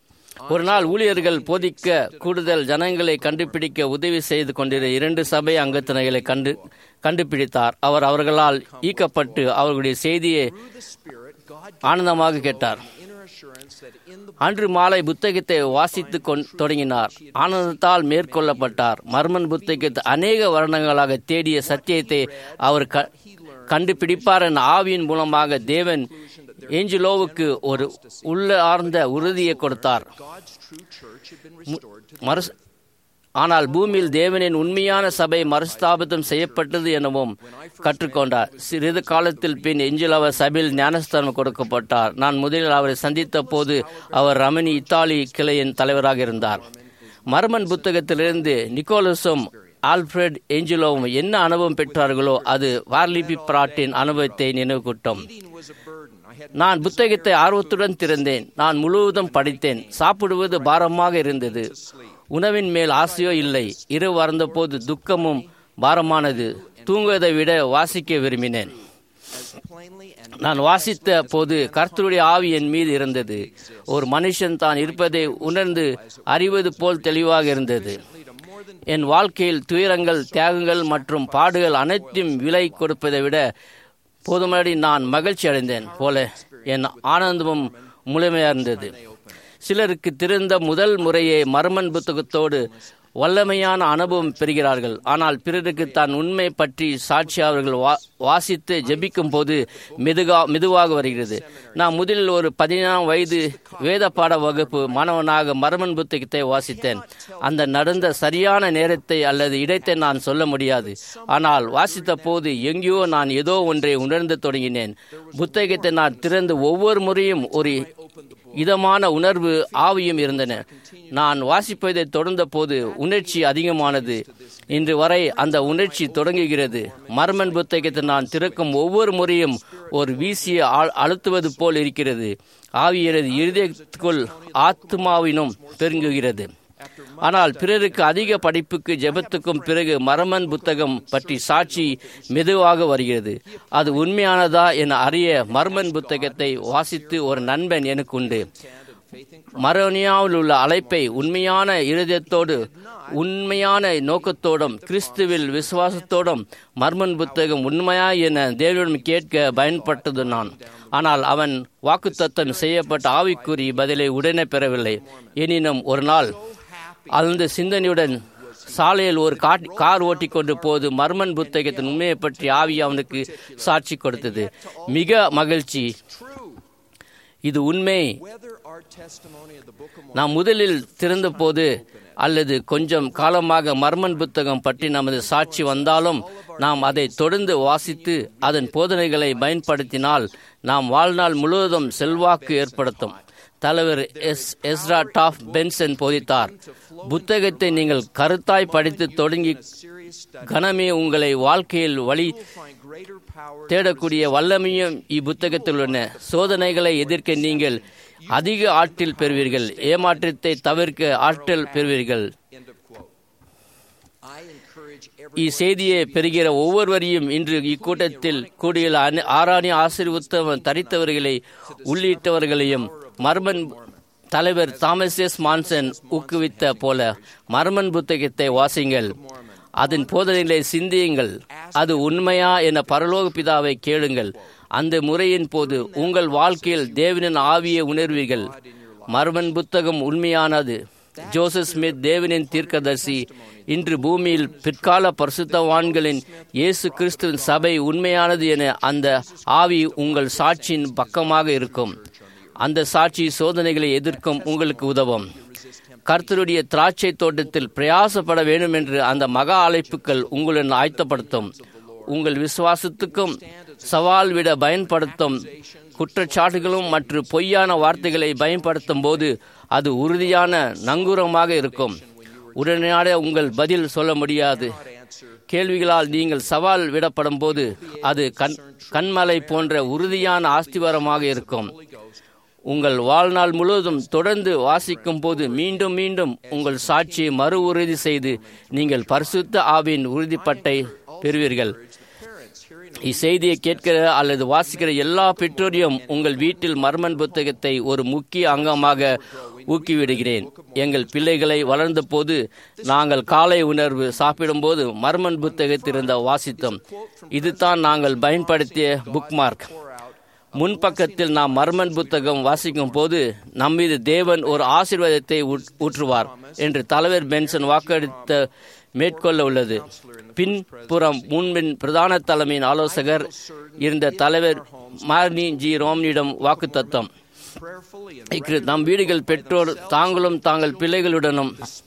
ஒரு நாள் ஊழியர்கள் போதிக்க கூடுதல் ஜனங்களை கண்டுபிடிக்க உதவி செய்து கொண்டிருந்த இரண்டு சபை அங்கத்தினர்களை கண்டு கண்டுபிடித்தார் அவர் அவர்களால் ஈக்கப்பட்டு அவர்களுடைய செய்தியை Through the Spirit, God ஆனந்தமாக கேட்டார் gave inner assurance that in the அன்று மாலை புத்தகத்தை வாசித்து கொண் தொடங்கினார் ஆனந்தத்தால் மேற்கொள்ளப்பட்டார் மர்மன் புத்தகத்தை அநேக வருடங்களாக தேடிய சத்தியத்தை அவர் க கண்டுபிடிப்பார் என ஆவியின் மூலமாக தேவன் ஏஞ்சிலோவுக்கு ஒரு உள்ளார்ந்த உறுதியை கொடுத்தார் God's true church had been restored to the மறு ஆனால் பூமியில் தேவனின் உண்மையான சபை மறுஸ்தாபிதம் செய்யப்பட்டது எனவும் கற்றுக்கொண்டார் சிறிது காலத்தில் பின் எஞ்சில் அவர் சபையில் ஞானஸ்தானம் கொடுக்கப்பட்டார் நான் முதலில் அவரை சந்தித்த போது அவர் ரமணி இத்தாலி கிளையின் தலைவராக இருந்தார் மர்மன் புத்தகத்திலிருந்து நிக்கோலஸும் ஆல்ஃபிரட் ஏஞ்சலோவும் என்ன அனுபவம் பெற்றார்களோ அது வார்லிபி பிராட்டின் அனுபவத்தை நினைவுகூட்டும் Reading was a burden. I had நான் புத்தகத்தை ஆர்வத்துடன் திறந்தேன் நான் முழுவதும் படித்தேன் சாப்பிடுவது பாரமாக இருந்தது உணவின் மேல் ஆசையோ இல்லை இரவு வறந்தபோது துக்கமும் பாரமானது தூங்குவதை விட வாசிக்க விரும்பினேன் as plainly and நான் வாசித்த போது கர்த்தருடைய ஆவி என் மீது இருந்தது ஒரு மனுஷன் தான் இருப்பதை உணர்ந்து அறிவது போல் தெளிவாக இருந்தது என் வாழ்க்கையில் துயரங்கள் தியாகங்கள் மற்றும் பாடுகள் அனைத்தையும் விலை கொடுப்பதை விட போதுமானடி நான் மகிழ்ச்சி அடைந்தேன் போல என் ஆனந்தமும் முழுமையா இருந்தது சிலருக்கு திறந்த முதல் முறையே மர்மன் புத்தகத்தோடு வல்லமையான அனுபவம் பெறுகிறார்கள் ஆனால் பிறருக்கு தான் உண்மை பற்றி சாட்சி அவர்கள் வா வாசித்து ஜெபிக்கும் போது மெதுகா மெதுவாக வருகிறது நான் முதலில் ஒரு பதினாம் வயது வேத பாட வகுப்பு மாணவனாக மர்மன் புத்தகத்தை வாசித்தேன் அந்த நடந்த சரியான நேரத்தை அல்லது இடத்தை நான் சொல்ல முடியாது ஆனால் வாசித்த போது எங்கேயோ நான் ஏதோ ஒன்றை உணர்ந்து தொடங்கினேன் புத்தகத்தை நான் திறந்து ஒவ்வொரு முறையும் ஒரு இதமான உணர்வு ஆவியும் இருந்தன நான் வாசிப்பதை தொடர்ந்த போது உணர்ச்சி அதிகமானது இன்று வரை அந்த உணர்ச்சி தொடங்குகிறது மர்மன் புத்தகத்தை நான் திறக்கும் ஒவ்வொரு முறையும் ஒரு வீசிய ஆழ்- அழுத்துவது போல் இருக்கிறது ஆவி எனது இருதயத்துக்குள் ஆத்மாவினும் பெருங்குகிறது ஆனால் பிறருக்கு அதிக படிப்புக்கு ஜெபத்துக்கும் பிறகு மரமன் புத்தகம் பற்றி சாட்சி மெதுவாக வருகிறது அது உண்மையானதா என அறிய மர்மன் புத்தகத்தை வாசித்து ஒரு நண்பன் எனக்கு உண்டு மரோனியாவில் உள்ள அழைப்பை உண்மையான இருதயத்தோடு உண்மையான நோக்கத்தோடும் கிறிஸ்துவில் விசுவாசத்தோடும் மர்மன் புத்தகம் உண்மையா என தேவனிடம் கேட்க பயன்பட்டது நான் ஆனால் அவன் வாக்குத்தத்தம் செய்யப்பட்ட ஆவிக்குறி பதிலை உடனே பெறவில்லை எனினும் ஒரு நாள் அந்த சிந்தனையுடன் சாலையில் ஒரு காட்- கார் ஓட்டிக் கொண்டு போது மர்மன் புத்தகத்தின் உண்மையை பற்றி ஆவி அவனுக்கு சாட்சி கொடுத்தது மிக மகிழ்ச்சி இது உண்மை whether our testimony of the Book of நாம் முதலில் திறந்தபோது அல்லது கொஞ்சம் காலமாக மர்மன் புத்தகம் பற்றி நமது சாட்சி வந்தாலும் நாம் அதை தொடர்ந்து வாசித்து அதன் போதனைகளை பயன்படுத்தினால் நாம் வாழ்நாள் முழுவதும் செல்வாக்கு ஏற்படுத்தும் தலைவர் எஸ் எஸ்ரா டாஃப் பென்சன் போதித்தார் புத்தகத்தை நீங்கள் கருத்தாய் படித்து தொடங்கி serious study, கணமே உங்களை வாழ்க்கையில் வழி find greater power தேடக்கூடிய வல்லமையும் இப்புத்தகத்தில் உள்ளன சோதனைகளை எதிர்க்க நீங்கள் அதிக ஆற்றல் பெறுவீர்கள் ஏமாற்றத்தை தவிர்க்க ஆற்றல் பெறுவீர்கள் End of quote. I encourage every இச்செய்தியை பெறுகிற ஒவ்வொருவரையும் இன்று இக்கூட்டத்தில் கூடியுள்ள அன- ஆராணி ஆசீர்வத்தம் தரித்தவர்களை உள்ளிட்டவர்களையும் மர்மன் தலைவர் தாமஸ் எஸ் மான்சன் ஊக்குவித்த போல மர்மன் புத்தகத்தை வாசிங்கள் அதன் போதனைகளை சிந்தியுங்கள் அது உண்மையா என பரலோக பிதாவை கேளுங்கள் அந்த முறையின் போது உங்கள் வாழ்க்கையில் தேவனின் ஆவியை உணர்வீர்கள் மர்மன் புத்தகம் உண்மையானது ஜோசப் ஸ்மித் தேவனின் தீர்க்கதரிசி இன்று பூமியில் பிற்கால பரிசுத்தவான்களின் இயேசு கிறிஸ்துவின் சபை உண்மையானது என அந்த ஆவி உங்கள் சாட்சியின் பக்கமாக இருக்கும் அந்த சாட்சி சோதனைகளை எதிர்க்கும் உங்களுக்கு உதவும் கர்த்தருடைய திராட்சை தோட்டத்தில் பிரயாசப்பட வேண்டும் என்று அந்த மகா அழைப்புகள் உங்களுடன் ஆயத்தப்படுத்தும் உங்கள் விசுவாசத்துக்கும் சவால் விட பயன்படுத்தும் குற்றச்சாட்டுகளும் மற்றும் பொய்யான வார்த்தைகளை பயன்படுத்தும் போது அது உறுதியான நங்கூரமாக இருக்கும் உடனடியாக உங்கள் பதில் சொல்ல முடியாது கேள்விகளால் நீங்கள் சவால் விடப்படும் போது அது கண் கண்மலை போன்ற உறுதியான ஆஸ்திவாரமாக இருக்கும் உங்கள் வாழ்நாள் முழுவதும் தொடர்ந்து வாசிக்கும் போது மீண்டும் மீண்டும் உங்கள் சாட்சியை மறு உறுதி செய்து நீங்கள் பரிசுத்த ஆவின் உறுதிப்பட்டை பெறுவீர்கள் இச்செய்தியை கேட்கிற அல்லது வாசிக்கிற எல்லா பெற்றோரையும் உங்கள் வீட்டில் மர்மன் புத்தகத்தை ஒரு முக்கிய அங்கமாக ஊக்கிவிடுகிறேன் எங்கள் பிள்ளைகளை வளர்ந்த போது நாங்கள் காலை உணர்வு சாப்பிடும்போது மர்மன் புத்தகத்திலிருந்த வாசித்தோம் இதுதான் நாங்கள் பயன்படுத்திய புக்மார்க் முன்பக்கத்தில் நாம் மர்மன் புத்தகம் வாசிக்கும் போது நம்மீது தேவன் ஒரு ஆசீர்வாதத்தை ஊற்றுவார் என்று தலைவர் பென்சன் வாக்களித்த மேற்கொள்ள உள்ளது பின்புறம் முன்பின் பிரதான தலைமையின் ஆலோசகர் இருந்த தலைவர் மார்னி ஜி ரோம்னியிடம் வாக்குத்தத்தம் நம் வீடுகள் பெற்றோர் தாங்களும் தாங்கள் பிள்ளைகளுடனும்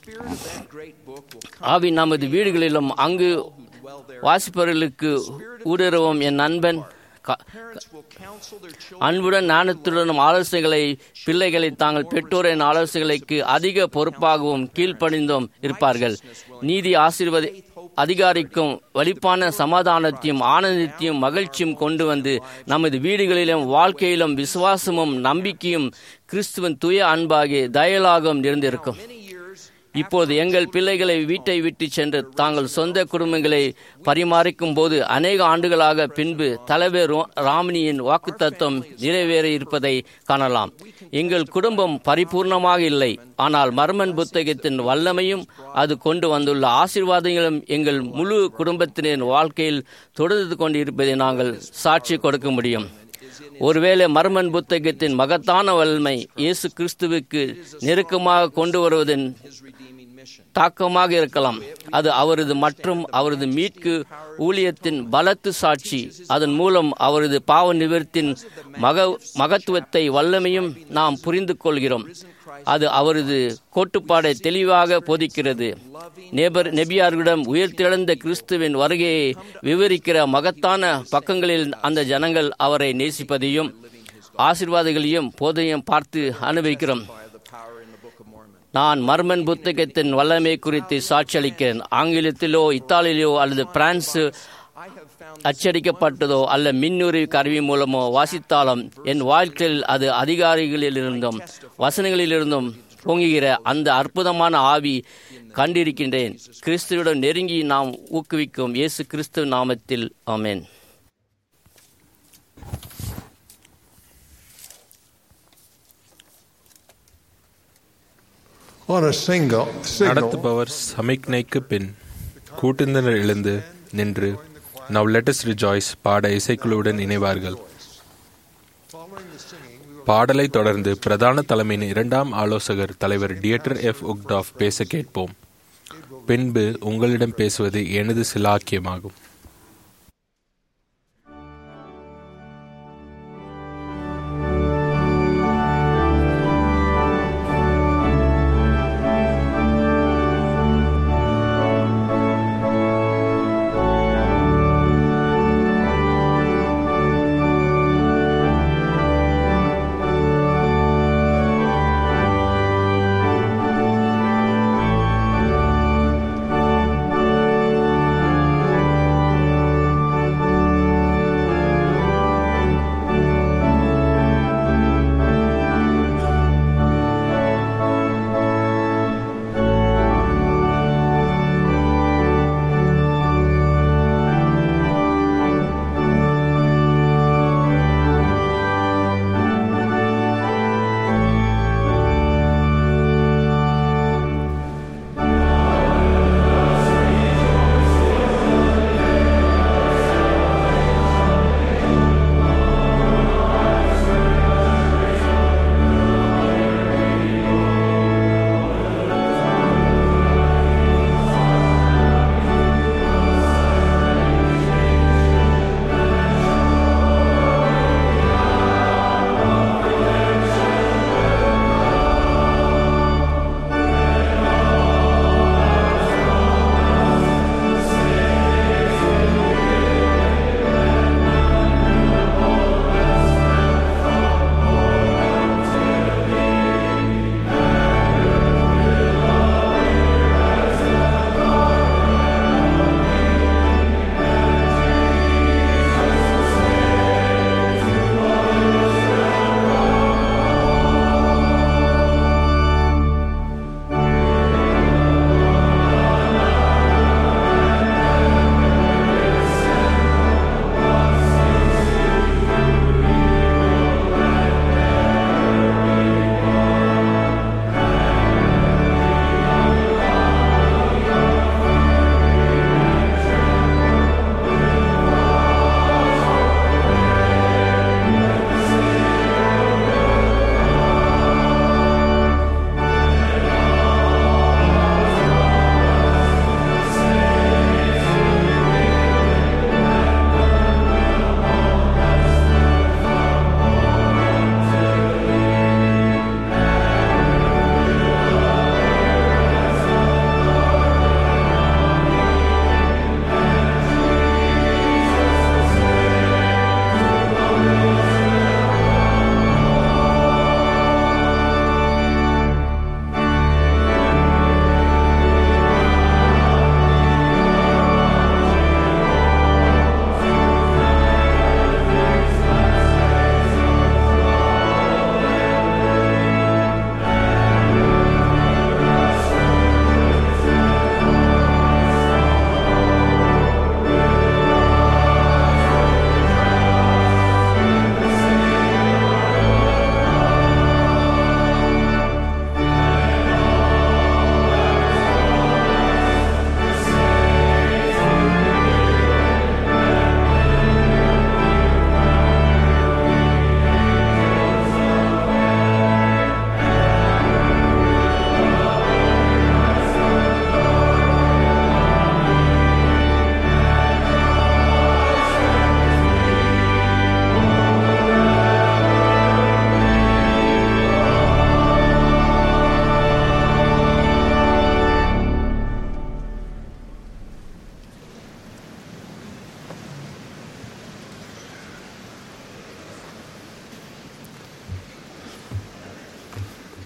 ஆவி நமது வீடுகளிலும் அங்கு வாசிப்பவர்களுக்கு ஊடுருவும் என் நண்பன் அன்புடன் ஞானத்துடனும் ஆலோசனைகளை பிள்ளைகளை தாங்கள் பெற்றோரின் ஆலோசனைகளுக்கு அதிக பொறுப்பாகவும் கீழ்ப்பணிந்தும் இருப்பார்கள் நீதி ஆசீர்வதி அதிகாரிக்கும் வலிப்பான சமாதானத்தையும் ஆனந்தத்தையும் மகிழ்ச்சியும் கொண்டு வந்து நமது வீடுகளிலும் வாழ்க்கையிலும் விசுவாசமும் நம்பிக்கையும் கிறிஸ்துவன் துய அன்பாகிய தயலாகவும் இருந்திருக்கும் இப்போது எங்கள் பிள்ளைகளை வீட்டை விட்டு சென்று தாங்கள் சொந்த குடும்பங்களை பரிமாறிக்கும் போது அநேக ஆண்டுகளாக பின்பு தலைவர் ராமினியின் வாக்குத்தத்துவம் நிறைவேற இருப்பதை காணலாம் எங்கள் குடும்பம் பரிபூர்ணமாக இல்லை ஆனால் மர்மன் புத்தகத்தின் வல்லமையும் அது கொண்டு வந்துள்ள ஆசீர்வாதங்களும் எங்கள் முழு குடும்பத்தினரின் வாழ்க்கையில் தொடர்ந்து கொண்டு இருப்பதை நாங்கள் சாட்சி கொடுக்க முடியும் ஒருவேளை மர்மன் புத்தகத்தின் மகத்தான வல்லமை இயேசு கிறிஸ்துவுக்கு நெருக்கமாக கொண்டு வருவதன் தாக்கமாக இருக்கலாம் அது அவரது மற்றும் அவரது மீட்கு ஊழியத்தின் பலத்து சாட்சி அதன் மூலம் அவரது பாவ நிவர்த்தின் மக மகத்துவத்தை வல்லமையும் நாம் புரிந்து கொள்கிறோம் அது அவரது கோட்டுப்பாடை தெளிவாக போதிக்கிறது நேபர் நெபியார்களிடம் உயிர்த்தெழுந்த கிறிஸ்துவின் வருகையை விவரிக்கிற மகத்தான பக்கங்களில் அந்த ஜனங்கள் அவரை நேசிப்பதையும் ஆசிர்வாதங்களையும் போதையும் பார்த்து அனுபவிக்கிறோம் நான் மர்மன் புத்தகத்தின் வல்லமை குறித்து சாட்சியளிக்கிறேன் ஆங்கிலத்திலோ இத்தாலியிலோ அல்லது பிரான்ஸ் அச்சடிக்கப்பட்டதோ அல்ல மின்னுரிவு கருவி மூலமோ வாசித்தாலும் என் வாழ்க்கையில் அது அதிகாரிகளிலிருந்தும் வசனங்களிலிருந்தும் பொங்குகிற அந்த அற்புதமான ஆவி கண்டிருக்கின்றேன் கிறிஸ்துவுடன் நெருங்கி நாம் ஊக்குவிக்கும் இயேசு கிறிஸ்து நாமத்தில் ஆமேன் On a single signal, நடத்துபவர் சமிக்ஞைக்கு பின் கூட்டுந்தனர் எழுந்து நின்று நவ் லெட்டஸ் ரிஜாய்ஸ் பாட இசைக்குழுவுடன் இணைவார்கள் பாடலை தொடர்ந்து பிரதான தலைமையின் இரண்டாம் ஆலோசகர் தலைவர் டியட்டர் எஃப் உக்டாஃப் பேச கேட்போம் பின்பு உங்களிடம் பேசுவது எனது சிலாக்கியமாகும் Thank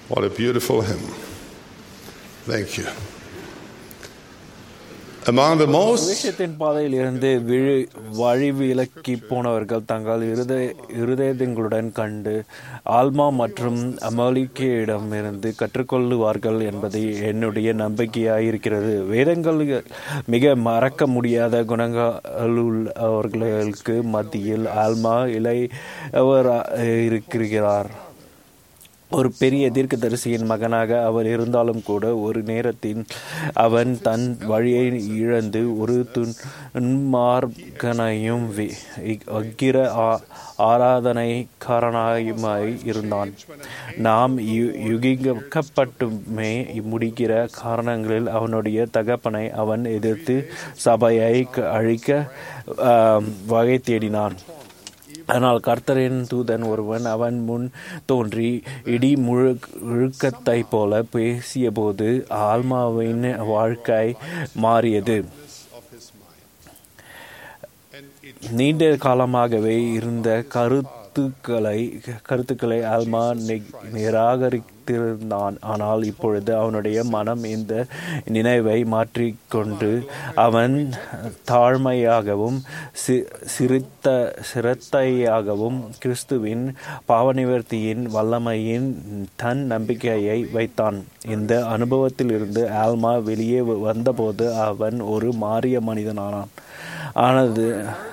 What a beautiful hymn. Thank you. Among the most விஷயத்தின் பாதையில் இருந்து விழு வழி விலக்கி போனவர்கள் தங்கள் இருதய இருதயங்களுடன் கண்டு ஆல்மா மற்றும் அமலிக்கையிடம் இருந்து கற்றுக்கொள்ளுவார்கள் என்பது என்னுடைய நம்பிக்கையாயிருக்கிறது வேதங்கள் மிக மறக்க முடியாத குணங்களுள்ளவர்களுக்கு மத்தியில் ஆல்மா இளையவர் இருக்கிறார் ஒரு பெரிய தீர்க்கதரிசியின் மகனாக அவர் இருந்தாலும் கூட ஒரு நேரத்தில் அவன் தன் வழியை இழந்து ஒரு துன்மார்கனையும் வி- அக்கிர ஆ- ஆராதனைக்காரனாயுமாய் இருந்தான் நாம் யு- யுகிக்கப்பட்டுமே முடிக்கிற காரணங்களில் அவனுடைய தகப்பனை அவன் எதிர்த்து சபையை க- அழிக்க ஆம், வகை தேடினான் ஆனால் கர்த்தரின் தூதன் ஒருவன் அவன் முன் தோன்றி இடி முழு முழுக்கத்தைப் போல பேசியபோது ஆல்மாவின் வாழ்க்கை மாறியது நீண்ட காலமாகவே இருந்த கருத்துக்களை கருத்துக்களை ஆல்மா நி- நிராகரித்திருந்தான் ஆனால் இப்பொழுது அவனுடைய மனம் இந்த நினைவை மாற்றிக்கொண்டு அவன் தாழ்மையாகவும் சி- சிறுத்த சிரத்தையாகவும் கிறிஸ்துவின் பாவநிவர்த்தியின் வல்லமையின் தன் நம்பிக்கையை வைத்தான் இந்த அனுபவத்திலிருந்து ஆல்மா வெளியே வந்தபோது அவன் ஒரு மாறிய மனிதனானான் ஆனது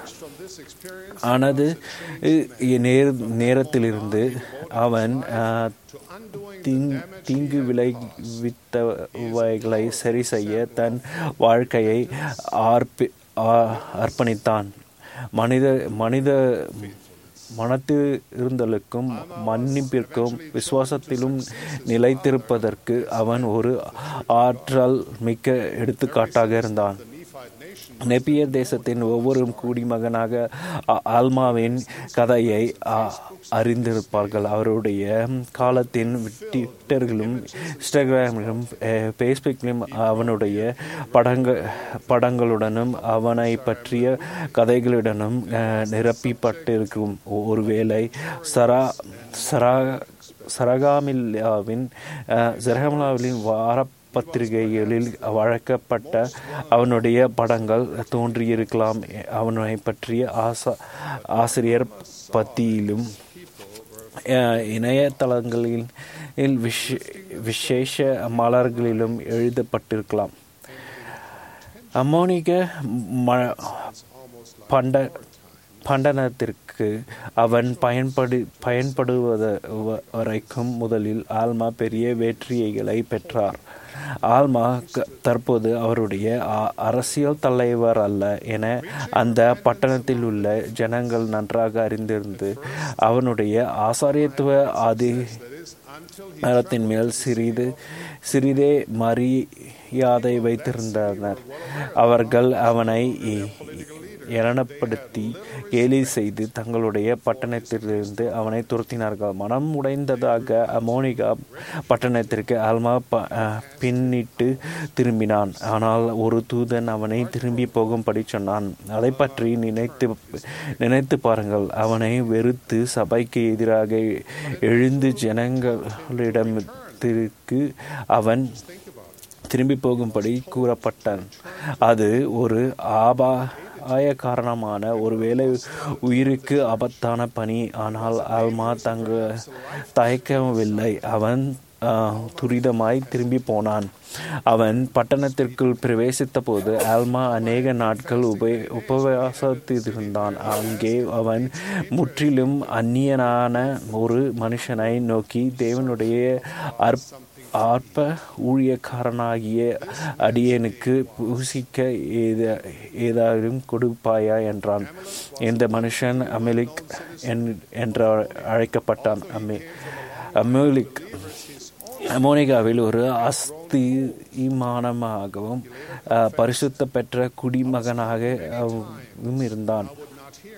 ஆனது இ- நேர நேரத்திலிருந்து அவன் ஆ, தீங்- தீங்கு விளைவித்தவைகளை சரி செய்ய தன் வாழ்க்கையை ஆர்ப்பி ஆ- அர்ப்பணித்தான் மனித மனித மனத்தில் இருந்தலுக்கும் மன்னிப்பிற்கும் விசுவாசத்திலும் நிலைத்திருப்பதற்கு அவன் ஒரு ஆற்றல் மிக்க எடுத்துக்காட்டாக இருந்தான் நெப்பியர் தேசத்தின் ஒவ்வொரு குடிமகனாக அ- ஆல்மாவின் கதையை அ- அறிந்திருப்பார்கள் அவருடைய காலத்தின் ட்விட்டர்களும் இன்ஸ்டாகிராமிலும் அஹ், ஃபேஸ்புக்கிலும் அவனுடைய படங்க படங்களுடனும் அவனை பற்றிய கதைகளுடனும் அஹ், நிரப்பிப்பட்டிருக்கும் ஒருவேளை சரா சரா சரகாமில்லாவின் அஹ், சரகாமில்லாவின் வார பத்திரிகைகளில் வழக்கப்பட்ட அவனுடைய படங்கள் தோன்றியிருக்கலாம் அவனை பற்றிய ஆசா ஆசிரியர் பத்தியிலும் அஹ், இணையதளங்களில் விஷ- விசேஷ மலர்களிலும் எழுதப்பட்டிருக்கலாம் அம்மோனிக ம பண்ட பண்டனத்திற்கு அவன் பயன்படு பயன்படுவது வ- வரைக்கும் முதலில் ஆல்மா பெரிய வெற்றிகளை பெற்றார் ஆல்மா க- தற்போது அவருடைய அ- அரசியல் தலைவர் அல்ல என அந்த பட்டணத்தில் உள்ள ஜனங்கள் நன்றாக அறிந்திருந்து அவனுடைய ஆசாரியத்துவ ஆதி மரத்தின் மேல் சிறிது சிறிதே மரியாதை வைத்திருந்தனர் அவர்கள் அவனை இ- ஏளனப்படுத்தி கேலி செய்து தங்களுடைய பட்டணத்திலிருந்து அவனை துரத்தினார்கள் மனம் உடைந்ததாக அமோனிகா பட்டணத்திற்கு அல்மா ப- அஹ், பின்னிட்டு திரும்பினான் ஆனால் ஒரு தூதன் அவனை திரும்பி போகும்படி சொன்னான் அதை பற்றி நினைத்து நினைத்து பாருங்கள் அவனை வெறுத்து சபைக்கு எதிராக எழுந்து ஜனங்களிடத்திற்கு அவன் திரும்பி போகும்படி கூறப்பட்டான் அது ஒரு ஆபா ஆய காரணமான ஒருவேளை உயிருக்கு ஆபத்தான பணி ஆனால் ஆல்மா தங்க தயக்கவில்லை அவன் ஆ, துரிதமாய் திரும்பி போனான் அவன் பட்டணத்திற்குள் பிரவேசித்த போது ஆல்மா அநேக நாட்கள் உப உபவாசத்திருந்தான் அங்கே அவன் முற்றிலும் அந்நியனான ஒரு மனுஷனை நோக்கி தேவனுடைய அற்ப ஆர்ப்ப ஊழியக்காரனாகிய அடியனுக்கு பூசிக்க ஏத- ஏதாரும் கொடுப்பாயா என்றான் இந்த மனுஷன் அமெலிக் என்- என்று அழைக்கப்பட்டான் அமே அமேலிக் அமோனிகாவில் ஒரு அஸ்திமானமாகவும் அஹ், பரிசுத்த பெற்ற குடிமகனாகவும் இருந்தான்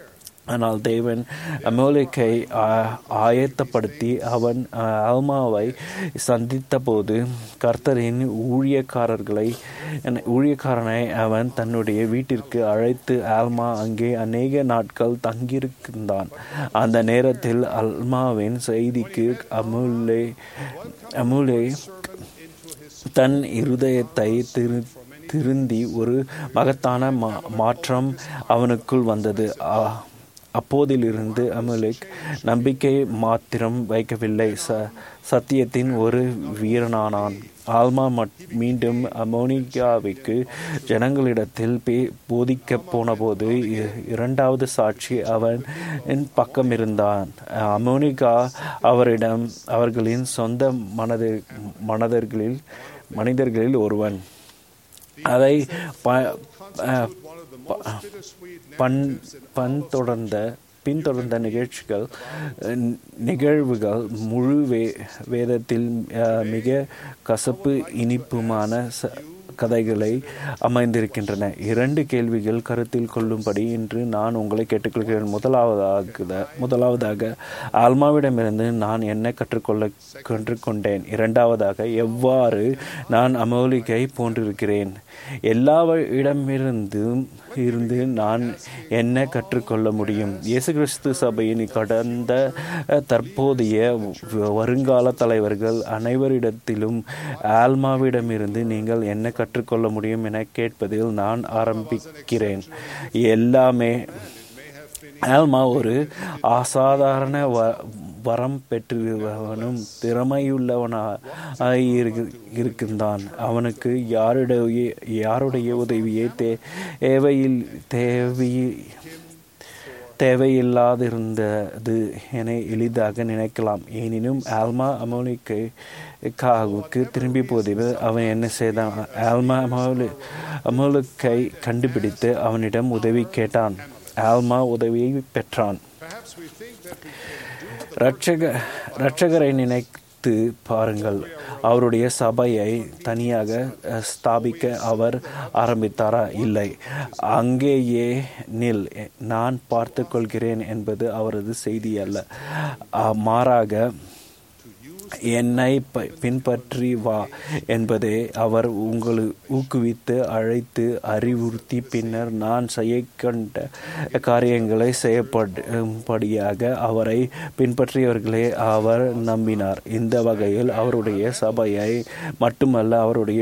ஆனால் தேவன் அமோலிக்கை ஆ- ஆயத்தப்படுத்தி அவன் ஆ, ஆல்மாவை சந்தித்தபோது கர்த்தரின் ஊழியக்காரர்களை ஊழியக்காரனை அவன் தன்னுடைய வீட்டிற்கு அழைத்து ஆல்மா அங்கே அநேக நாட்கள் தங்கியிருந்தான் அந்த நேரத்தில் அல்மாவின் செய்திக்கு அமுலே அமுலே தன் இருதயத்தை திரு திருந்தி ஒரு மகத்தான மா- மாற்றம் அவனுக்குள் வந்தது ஆ- அப்போதிலிருந்து அமுலிக் நம்பிக்கை மாத்திரம் வைக்கவில்லை ச சத்தியத்தின் ஒரு வீரனானான் ஆல்மா மட்- மீண்டும் அமோனிகாவுக்கு ஜனங்களிடத்தில் பே போதிக்க போனபோது இ- இரண்டாவது சாட்சி அவன் பக்கம் இருந்தான் அமோனிகா அவரிடம் அவர்களின் சொந்த மனது மனதர்களில் மனிதர்களில் ஒருவன் அதை ப- அஹ், ப- பன் பன்தொடர்ந்த பின்தொடர்ந்த நிகழ்ச்சிகள் அஹ், நிகழ்வுகள் முழு வே வேதத்தில் அஹ், மிக கசப்பு இனிப்புமான ச கதைகளை அமைந்திருக்கின்றன இரண்டு கேள்விகள் கருத்தில் கொள்ளும்படி இன்று நான் உங்களை கேட்டுக்கொள்கிறேன் முதலாவதாக முதலாவதாக ஆல்மாவிடமிருந்து நான் என்ன கற்றுக்கொள்ள கற்றுக்கொண்டேன் இரண்டாவதாக எவ்வாறு நான் அமோலிகை போன்றிருக்கிறேன் எல்லா இடமிருந்தும் இருந்து நான் என்ன கற்றுக்கொள்ள முடியும் இயேசு கிறிஸ்து சபையின் கடந்த அஹ், தற்போதைய வ- வருங்கால தலைவர்கள் அனைவரிடத்திலும் ஆல்மாவிடமிருந்து நீங்கள் என்ன கற்றுக்கொள்ள முடியும் என கேட்பதில் நான் ஆரம்பிக்கிறேன் எல்லாமே ஆல்மா ஒரு அசாதாரண வ வரம் பெற்றவனும் திறமையுள்ளவனாய் இருக்கு- இருக்கின்றான் அவனுக்கு யாருடைய யாருடைய உதவியை தேவையில் தேவை தேவையில்லாதிருந்தது என எளிதாக நினைக்கலாம் எனினும் ஆல்மா அமோனிக்காவுக்கு திரும்பி போதில் அவன் என்ன செய்தான் ஆல்மா அமோலு அமோலுக்கை கண்டுபிடித்து அவனிடம் உதவி கேட்டான் ஆல்மா உதவியை பெற்றான் ரட்சக ரட்சகரை நினைத்து பாருங்கள் அவருடைய சபையை தனியாக அஹ், ஸ்தாபிக்க அவர் ஆரம்பித்தாரா இல்லை அங்கேயே நில் நான் பார்த்து கொள்கிறேன் என்பது அவரது செய்தி அல்ல அஹ், மாறாக என்னை ப- பின்பற்றி வா என்பதை அவர் உங்களை ஊக்குவித்து அழைத்து அறிவுறுத்தி பின்னர் நான் செய்ய கண்ட காரியங்களை செய்யப்படும்படியாக அவரை பின்பற்றியவர்களே அவர் நம்பினார் இந்த வகையில் அவருடைய சபையை மட்டுமல்ல அவருடைய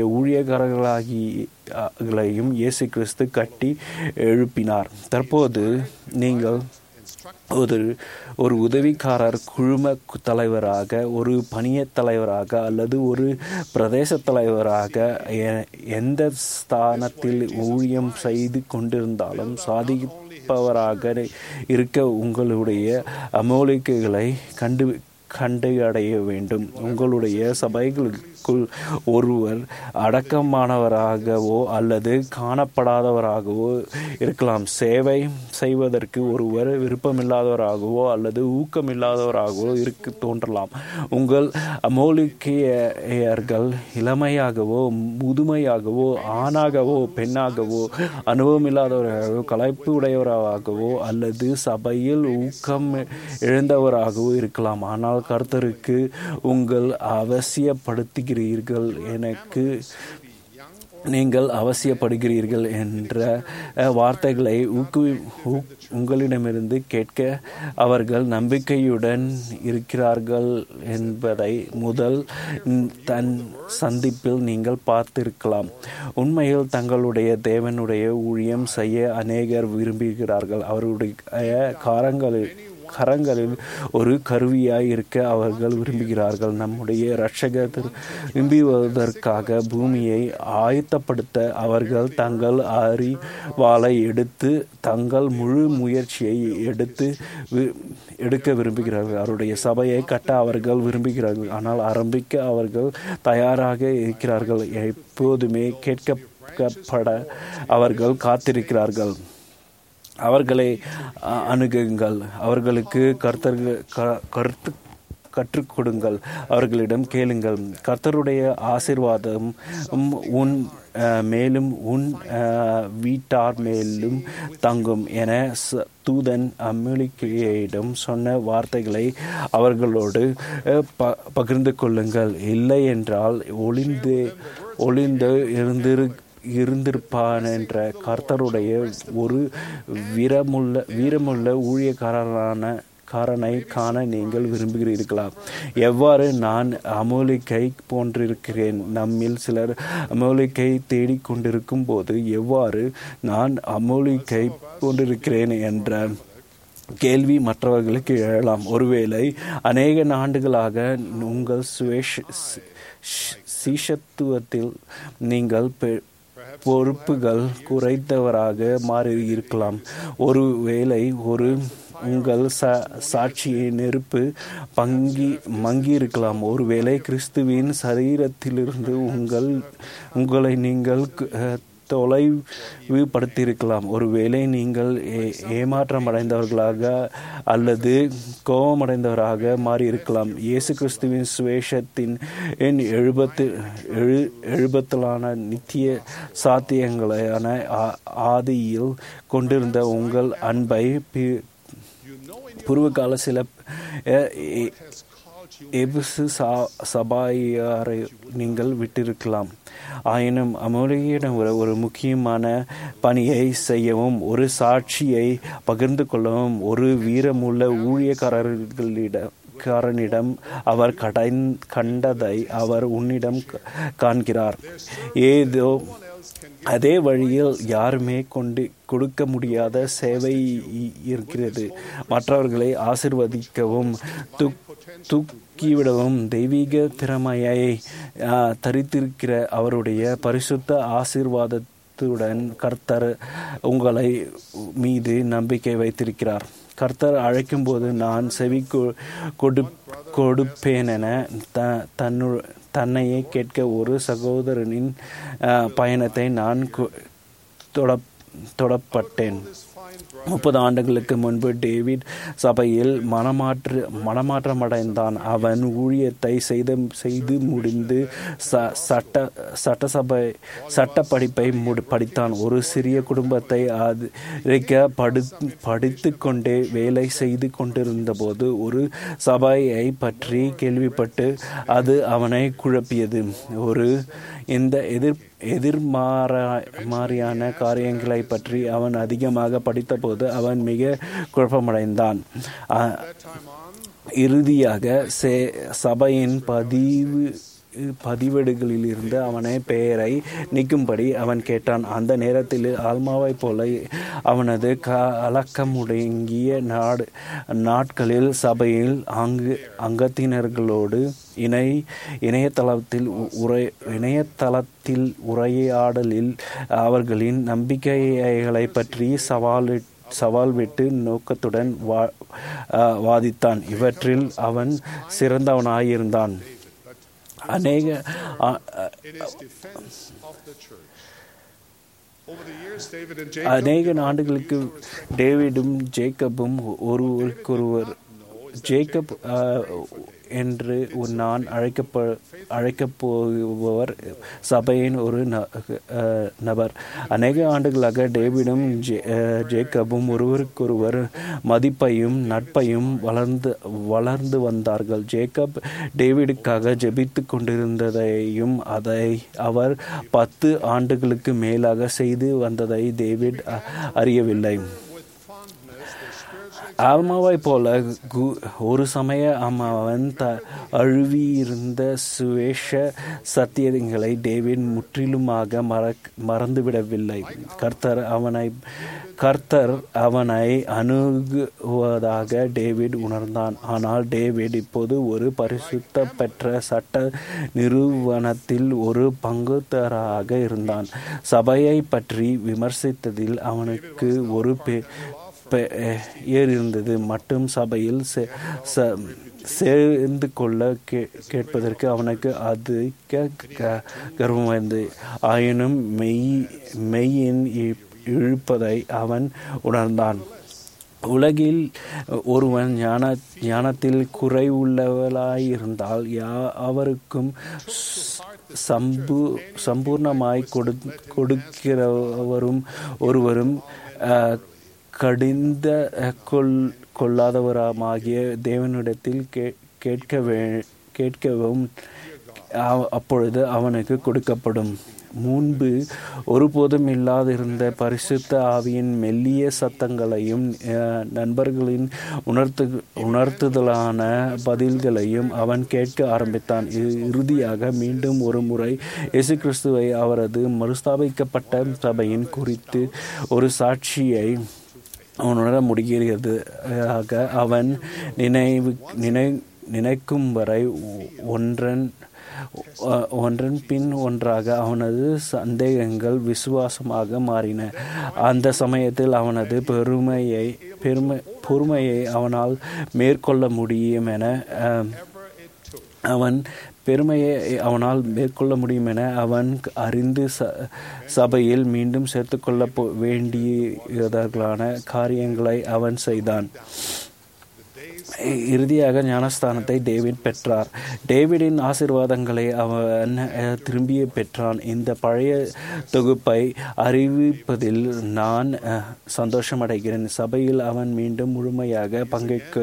ஊழியக்காரர்களாகியும் இயேசு கிறிஸ்து கட்டி எழுப்பினார் தற்போது நீங்கள் ஒரு ஒரு உதவிக்காரர் குழும கு- தலைவராக ஒரு பணிய தலைவராக அல்லது ஒரு பிரதேச தலைவராக எ- எந்த ஸ்தானத்தில் ஊழியம் செய்து கொண்டிருந்தாலும் சாதிப்பவராக இருக்க உங்களுடைய அமோலிக்கைகளை கண்டு கண்டடைய வேண்டும் உங்களுடைய சபைகளுக்குள் ஒருவர் அடக்கமானவராகவோ அல்லது காணப்படாதவராகவோ இருக்கலாம் சேவை செய்வதற்கு ஒருவர் விருப்பமில்லாதவராகவோ அல்லது ஊக்கமில்லாதவராகவோ இருக்க தோன்றலாம் உங்கள் அமோலிக்கையர்கள் இளமையாகவோ முதுமையாகவோ ஆணாகவோ பெண்ணாகவோ அனுபவமில்லாதவராகவோ கலைப்பு உடையவராகவோ அல்லது சபையில் ஊக்கம் இழந்தவராகவோ இருக்கலாம் ஆனால் கர்த்தருக்கு உங்கள் அவசியப்படுத்துகிறீர்கள் எனக்கு நீங்கள் அவசியப்படுகிறீர்கள் என்ற அஹ், வார்த்தைகளை ஊக்குவி ஊக்- உங்களிடமிருந்து கேட்க அவர்கள் நம்பிக்கையுடன் இருக்கிறார்கள் என்பதை முதல் ம், தன் சந்திப்பில் நீங்கள் பார்த்திருக்கலாம் உண்மையில் தங்களுடைய தேவனுடைய ஊழியம் செய்ய அநேகர் விரும்புகிறார்கள் அவருடைய காரங்களில் கரங்களில் ஒரு கருவியாய் இருக்க அவர்கள் விரும்புகிறார்கள் நம்முடைய இரட்சகர் விரும்புவதற்காக பூமியை ஆயத்தப்படுத்த அவர்கள் தங்கள் அறிவாளை எடுத்து தங்கள் முழு முயற்சியை எடுத்து வி- எடுக்க விரும்புகிறார்கள் அவருடைய சபையை கட்ட அவர்கள் விரும்புகிறார்கள் ஆனால் ஆரம்பிக்க அவர்கள் தயாராக இருக்கிறார்கள் எப்போதுமே கேட்கப்பட அவர்கள் காத்திருக்கிறார்கள் அவர்களை அ, அணுகுங்கள் அவர்களுக்கு கர்த்தர்கள் க- கருத்து கற்றுக் கொடுங்கள் அவர்களிடம் கேளுங்கள் கர்த்தருடைய ஆசிர்வாதம் உன் அஹ், மேலும் உன் அஹ், வீட்டார் மேலும் தங்கும் என ச- தூதன் அமெரிக்கையிடம் சொன்ன வார்த்தைகளை அவர்களோடு அஹ், ப பகிர்ந்து கொள்ளுங்கள் இல்லை என்றால் ஒளிந்து ஒளிந்து இருந்திரு இருந்திருப்பான் என்ற கர்த்தருடைய ஒரு வீரமுள்ள வீரமுள்ள ஊழியக்காரரான காரனை காண நீங்கள் விரும்புகிறீர்களா எவ்வாறு நான் அமோலிக்கை போன்றிருக்கிறேன் நம்மில் சிலர் அமோலிக்கை தேடிக் கொண்டிருக்கும் போது எவ்வாறு நான் அமோலிக்கை போன்றிருக்கிறேன் என்ற கேள்வி மற்றவர்களுக்கு எழலாம் ஒருவேளை அநேக ஆண்டுகளாக உங்கள் சுவேஷ் சீஷத்துவத்தில் நீங்கள் பெ- பொறுப்புகள் குறைந்தவராக மாறி இருக்கலாம் ஒருவேளை ஒரு உங்கள் ச சாட்சியை நெருப்பு பங்கி மங்கி இருக்கலாம் ஒருவேளை கிறிஸ்துவின் சரீரத்திலிருந்து உங்கள் உங்களை நீங்கள் அஹ், தொலைவுபடுத்தியிருக்கலாம் ஒருவேளை நீங்கள் ஏ- ஏமாற்றமடைந்தவர்களாக அல்லது கோபமடைந்தவராக மாறியிருக்கலாம் இயேசு கிறிஸ்துவின் சுவேஷத்தின் எண் எழுபத்து எழு எழுபத்தலான நித்திய சாத்தியங்களான ஆ- ஆதியில் கொண்டிருந்த உங்கள் அன்பை பி- பூர்வகால சில அஹ், எ- எபுசு சா- சபாயாரை நீங்கள் விட்டிருக்கலாம் ஆயினும் அமோலியிடம் ஒரு ஒரு முக்கியமான பணியை செய்யவும் ஒரு சாட்சியை பகிர்ந்து கொள்ளவும் ஒரு வீரமுள்ள ஊழியக்காரர்களிடம் காரனிடம் அவர் கடைந் கண்டதை அவர் உன்னிடம் க- காண்கிறார் ஏதோ அதே வழியில் யாருமே கொண்டு கொடுக்க முடியாத சேவை இ- இருக்கிறது மற்றவர்களை ஆசிர்வதிக்கவும் துக் தூக்கிவிடவும் தெய்வீக திறமையை ஆ, தரித்திருக்கிற அவருடைய பரிசுத்த ஆசீர்வாதத்துடன் கர்த்தர் உங்களை மீது நம்பிக்கை வைத்திருக்கிறார் கர்த்தர் அழைக்கும்போது நான் செவி கொ- கொடு கொடுப்பேனென த தன்னு தன்னையே கேட்க ஒரு சகோதரனின் ஆ, பயணத்தை நான் கொ- தொட தொடப்பட்டேன் முப்பது ஆண்டுகளுக்கு முன்பு டேவிட் சபையில் மனமாற்று மனமாற்றமடைந்தான் அவன் ஊழியத்தை செய்து செய்து முடிந்து ச சட்ட சட்டசபை சட்ட படிப்பை முடி படித்தான் ஒரு சிறிய குடும்பத்தை ஆதரிக்க படு படித்து கொண்டே வேலை செய்து கொண்டிருந்த போது ஒரு சபையை பற்றி கேள்விப்பட்டு அது அவனை குழப்பியது ஒரு இந்த எதிர் எதிர்மாற மாறியான காரியங்களை பற்றி அவன் அதிகமாக படித்தபோது அவன் மிக குழப்பமடைந்தான் அ- இறுதியாக சே- சபையின் பதிவு பதிவேடுகளிலிருந்து அவனை பெயரை நீக்கும்படி அவன் கேட்டான் அந்த நேரத்தில் ஆல்மாவைப் போல அவனது கலக்கமுடங்கிய நாடு நாட்களில் சபையில் அங்கு அங்கத்தினர்களோடு இணை இணையதளத்தில் உ- உரை இணையதளத்தில் உரையாடலில் அவர்களின் நம்பிக்கைகளை பற்றி சவால் சவால் விட்டு நோக்கத்துடன் வா அஹ் வாதித்தான் இவற்றில் அவன் சிறந்தவனாயிருந்தான் அநேக அ- அ- in his defense of the church. Over the years, David and Jacob அநேக ஆண்டுகளுக்கு டேவிடும் ஜேக்கபும் ஒருவருக்கொருவர் ஜேக்கப் அஹ், என்று ஒரு நான் அழைக்கப்ப அழைக்கப் போபவர் சபையின் ஒரு ந- அஹ், நபர் அநேக ஆண்டுகளாக டேவிடும் ஜே- அஹ், ஜேக்கபும் ஒருவருக்கொருவர் மதிப்பையும் நட்பையும் வளர்ந்து வளர்ந்து வந்தார்கள் ஜேக்கப் டேவிடுக்காக ஜெபித்து கொண்டிருந்ததையும் அதை அவர் பத்து ஆண்டுகளுக்கு மேலாக செய்து வந்ததை டேவிட் அ- அறியவில்லை ஆல்மாவை போல கு- ஒரு சமய அவன் த அழுவியிருந்த சுவேஷ சத்தியங்களை டேவிட் முற்றிலுமாக மறக் மறந்துவிடவில்லை கர்த்தர் அவனை கர்த்தர் அவனை அணுகுவதாக டேவிட் உணர்ந்தான் ஆனால் டேவிட் இப்போது ஒரு பரிசுத்த பெற்ற சட்ட நிறுவனத்தில் ஒரு பங்குதாராக இருந்தான் சபையை பற்றி விமர்சித்ததில் அவனுக்கு ஒரு பெ- பெயர் இருந்தது மட்டும் சபையில் சே- ச- சேர்ந்து கொள்ள கே கேட்பதற்கு அவனுக்கு அதிக க- கர்வம் இருந்தது ஆயினும் மெய் மெய்யின் இ- இழுப்பதை அவன் உணர்ந்தான் உலகில் ஒருவன் ஞான ஞானத்தில் குறைவுள்ளவளாயிருந்தால் யா அவருக்கும் சம்பு சம்பூர்ணமாய் கொடு கொடுக்கிறவரும் ஒருவரும் அஹ், கடிந்த கொள் கொள்ளாதவராமாகிய தேவனிடத்தில் கே கேட்க வே கேட்கவும் அ- அப்பொழுது அவனுக்கு கொடுக்கப்படும் முன்பு ஒருபோதும் இல்லாதிருந்த பரிசுத்த ஆவியின் மெல்லிய சத்தங்களையும் அஹ், நண்பர்களின் உணர்த்து உணர்த்துதலான பதில்களையும் அவன் கேட்க ஆரம்பித்தான் இ- இறுதியாக மீண்டும் ஒரு முறை இயேசு கிறிஸ்துவை அவரது மறுஸ்தாபிக்கப்பட்ட சபையின் குறித்து ஒரு சாட்சியை அவன் உணர முடிகிறது ஆக அவன் நினைவு நினை நினைக்கும் வரை ஒன்றன் ஒ- ஒன்றன் பின் ஒன்றாக அவனது சந்தேகங்கள் விசுவாசமாக மாறின அந்த சமயத்தில் அவனது பெருமையை பெருமை பொறுமையை அவனால் மேற்கொள்ள முடியும் என அஹ், அவன் பெருமையை அவனால் மேற்கொள்ள முடியும் என அவன் அறிந்து ச சபையில் மீண்டும் சேர்த்துக்கொள்ள போ- வேண்டியதற்கான காரியங்களை அவன் செய்தான் இறுதியாக ஞானஸ்தானத்தை டேவிட் பெற்றார் டேவிடின் ஆசிர்வாதங்களை அவன் அஹ், திரும்பிய பெற்றான் இந்த பழைய தொகுப்பை அறிவிப்பதில் நான் அஹ், சந்தோஷமடைகிறேன் சபையில் அவன் மீண்டும் முழுமையாக பங்கேற்க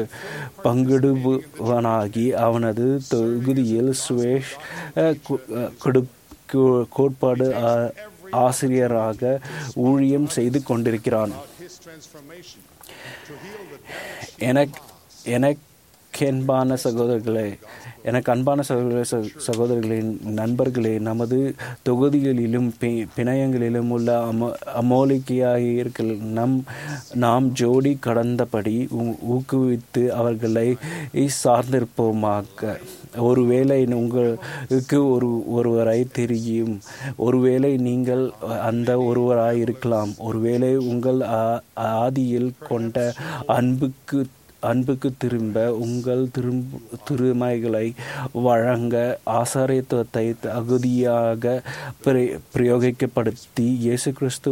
பங்கிடுவனாகி அவனது தொகுதியில் சுவேஷ் அஹ், கு- அஹ், கொடு- கு- கோட்பாடு ஆ- ஆசிரியராக ஊழியம் செய்து கொண்டிருக்கிறான் his transformation to heal the damage எனக்கு எனக்கென்பான சகோதரர்களே எனக்கு அன்பான சகோதர சக- சகோதரர்களின் நண்பர்களே நமது தொகுதிகளிலும் பி- பிணையங்களிலும் உள்ள அமோ அமோலிக்கையாயிருக்கள் நம் நாம் ஜோடி கடந்தபடி ஊ- ஊக்குவித்து அவர்களை சார்ந்திருப்போமாக ஒருவேளை உங்களுக்கு ஒரு ஒருவரை தெரியும் ஒருவேளை நீங்கள் அந்த ஒருவராய் இருக்கலாம் ஒருவேளை உங்கள் ஆ- ஆதியில் கொண்ட அன்புக்கு அன்புக்கு திரும்ப உங்கள் திரும்ப திருமைகளை வழங்க ஆசாரியத்துவத்தை தகுதியாக பிர- பிரயோகிக்கப்படுத்தி இயேசு கிறிஸ்து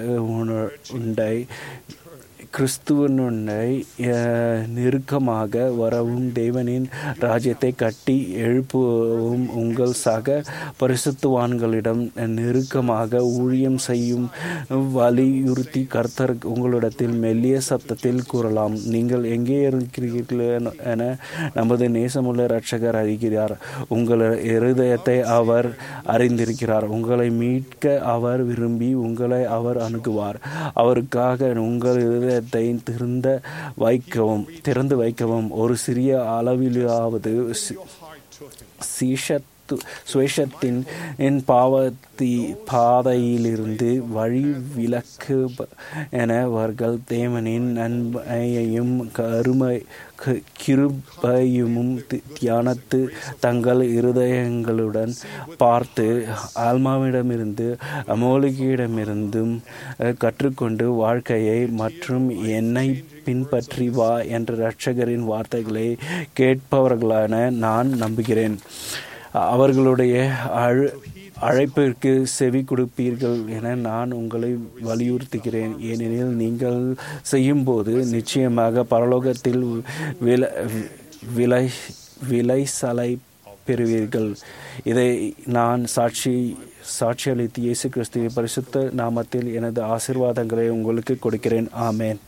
உண்டை கிறிஸ்துவனுடை அஹ், நெருக்கமாக வரவும் தேவனின் ராஜ்யத்தை கட்டி எழுப்பவும் உங்கள் சக பரிசுத்தவான்களிடம் நெருக்கமாக ஊழியம் செய்யும் வலியுறுத்தி கர்த்தர் உங்களிடத்தில் மெல்லிய சத்தத்தில் கூறலாம் நீங்கள் எங்கே இருக்கிறீர்கள் என நமது நேசமுள்ள இரட்சகர் அறிகிறார் உங்கள் இருதயத்தை அவர் அறிந்திருக்கிறார் உங்களை மீட்க அவர் விரும்பி உங்களை அவர் அணுகுவார் அவருக்காக உங்கள் இருதயத்தை திறந்த வைக்கவும் திறந்து வைக்கவும் ஒரு சிறிய அளவிலாவது சி- சீஷத்து சுவேஷத்தின் என் பாவத்தி பாதையிலிருந்து வழி விலக்கு என அவர்கள் தேவனின் நன்மையையும் கருமை க- கிருபையும் தி- தியானத்து தங்கள் இருதயங்களுடன் பார்த்து ஆல்மாவிடமிருந்து அமோலிகையிடமிருந்தும் அஹ், கற்றுக்கொண்டு வாழ்க்கையை மற்றும் என்னை பின்பற்றி வா என்ற இரட்சகரின் வார்த்தைகளை கேட்பவர்களான நான் நம்புகிறேன் அவர்களுடைய அழு அழைப்பிற்கு செவி கொடுப்பீர்கள் என நான் உங்களை வலியுறுத்துகிறேன் ஏனெனில் நீங்கள் செய்யும்போது நிச்சயமாக பரலோகத்தில் வில விலை விலைசலை பெறுவீர்கள் இதை நான் சாட்சி சாட்சியளித்து இயேசு கிறிஸ்துவின் பரிசுத்த நாமத்தில் எனது ஆசீர்வாதங்களை உங்களுக்கு கொடுக்கிறேன் ஆமேன்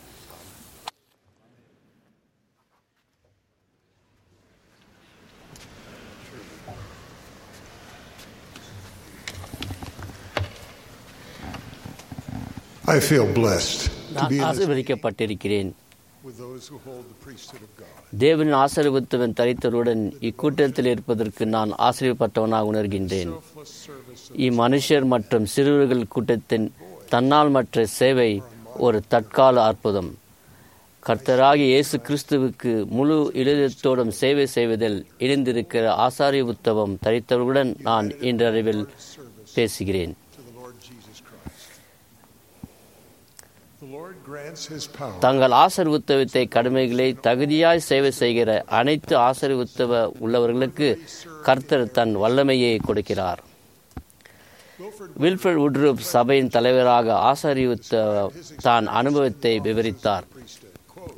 I feel blessed to நான் be in this ஆசீர்வதிக்கப்பட்டிருக்கிறேன் with those who hold the priesthood of God. தேவன் ஆசீர்வதித்தவன் தரித்தருடன் இக்கூட்டத்தில் இருப்பதற்கு நான் ஆசீர்வப்பட்டவனாக உணர்கின்றேன் Selfless service இம்மனுஷர் மற்றும் சிறுவர்கள் கூட்டத்தின் தன்னால் மற்ற சேவை ஒரு தற்கால அற்புதம் கர்த்தராகிய இயேசு கிறிஸ்துவுக்கு முழு இதயத்தோடும் சேவை செய்வதில் இணைந்திருக்கிற ஆசாரிய உத்தவம் தரித்தவர்களுடன் நான் இன்றளவில் பேசுகிறேன் to the Lord Jesus Christ. The Lord grants his power தங்கள் ஆசர் உத்தவத்தை கடமைகளை தகுதியாய் சேவை செய்கிற அனைத்து ஆசர் உத்தவ உள்ளவர்களுக்கு கர்த்தர் தன் வல்லமையை கொடுக்கிறார் வில்ஃபர்ட் உட்ரூப் சபையின் தலைவராக ஆசாரியுத்த தான் அனுபவத்தை விவரித்தார் priesthood. Quote,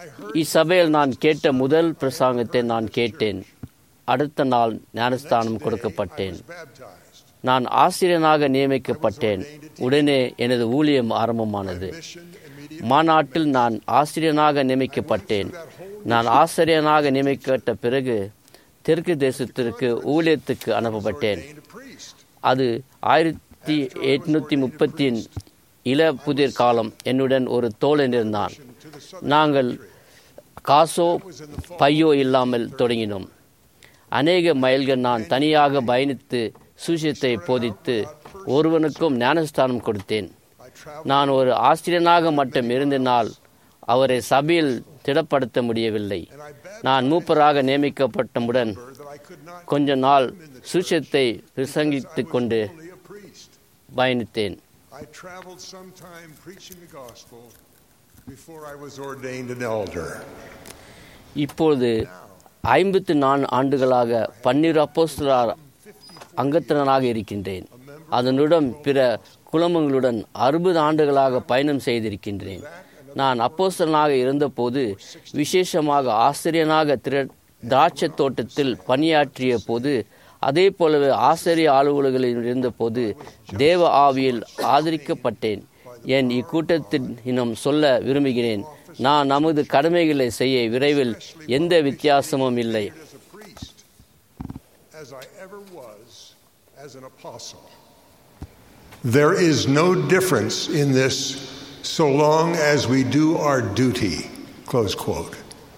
இச்சபையில் நான் கேட்ட முதல் பிரசங்கத்தை நான் கேட்டேன் அடுத்த நாள் ஞானஸ்தானம் கொடுக்கப்பட்டேன் Baptized. நான் ஆசிரியனாக நியமிக்கப்பட்டேன் உடனே எனது ஊழியம் ஆரம்பமானது மாநாட்டில் நான் ஆசிரியனாக நியமிக்கப்பட்டேன் நான் ஆசிரியனாக நியமிக்கப்பட்ட பிறகு தெற்கு தேசத்திற்கு ஊழியத்துக்கு அனுப்பப்பட்டேன் அது ஆயிரத்தி எட்நூத்தி முப்பத்தின் இள புதிர் காலம் என்னுடன் ஒரு தோழன் இருந்தான் நாங்கள் காசோ பையோ இல்லாமல் தொடங்கினோம் அநேக மைல்கள் நான் தனியாக பயணித்து சுவிசேஷத்தை போதித்து ஒருவனுக்கும் ஞானஸ்தானம் கொடுத்தேன் நான் ஒரு ஆசிரியனாக மட்டும் இருந்தனால் அவரை சபையில் திடப்படுத்த முடியவில்லை நான் மூப்பராக நியமிக்கப்பட்டவுடன் கொஞ்ச நாள் சுவிசேஷத்தை பிரசங்கித்துக் கொண்டு Only a priest. பயணித்தேன் I traveled some time preaching the gospel before I was ordained an elder. இப்பொழுது ஐம்பத்தி நான்கு ஆண்டுகளாக பன்னிரு அப்போஸ்தலர் அங்கத்தினராக இருக்கின்றேன் அதனுடன் பிற குழுமங்களுடன் அறுபது ஆண்டுகளாக பயணம் செய்திருக்கின்றேன் நான் அப்போஸ்தலனாக இருந்தபோது விசேஷமாக ஆசிரியனாக திர திராட்சை தோட்டத்தில் பணியாற்றிய போது அதே போலவே ஆசிரிய அலுவலர்களில் இருந்தபோது தேவ ஆவியில் ஆதரிக்கப்பட்டேன் என் இக்கூட்டத்தில் இன்னும் சொல்ல விரும்புகிறேன் நான் நமது கடமைகளை செய்ய விரைவில் எந்த வித்தியாசமும் இல்லை As a priest, as I ever was as an apostle. There is no difference in this so long as we do our duty. Close quote.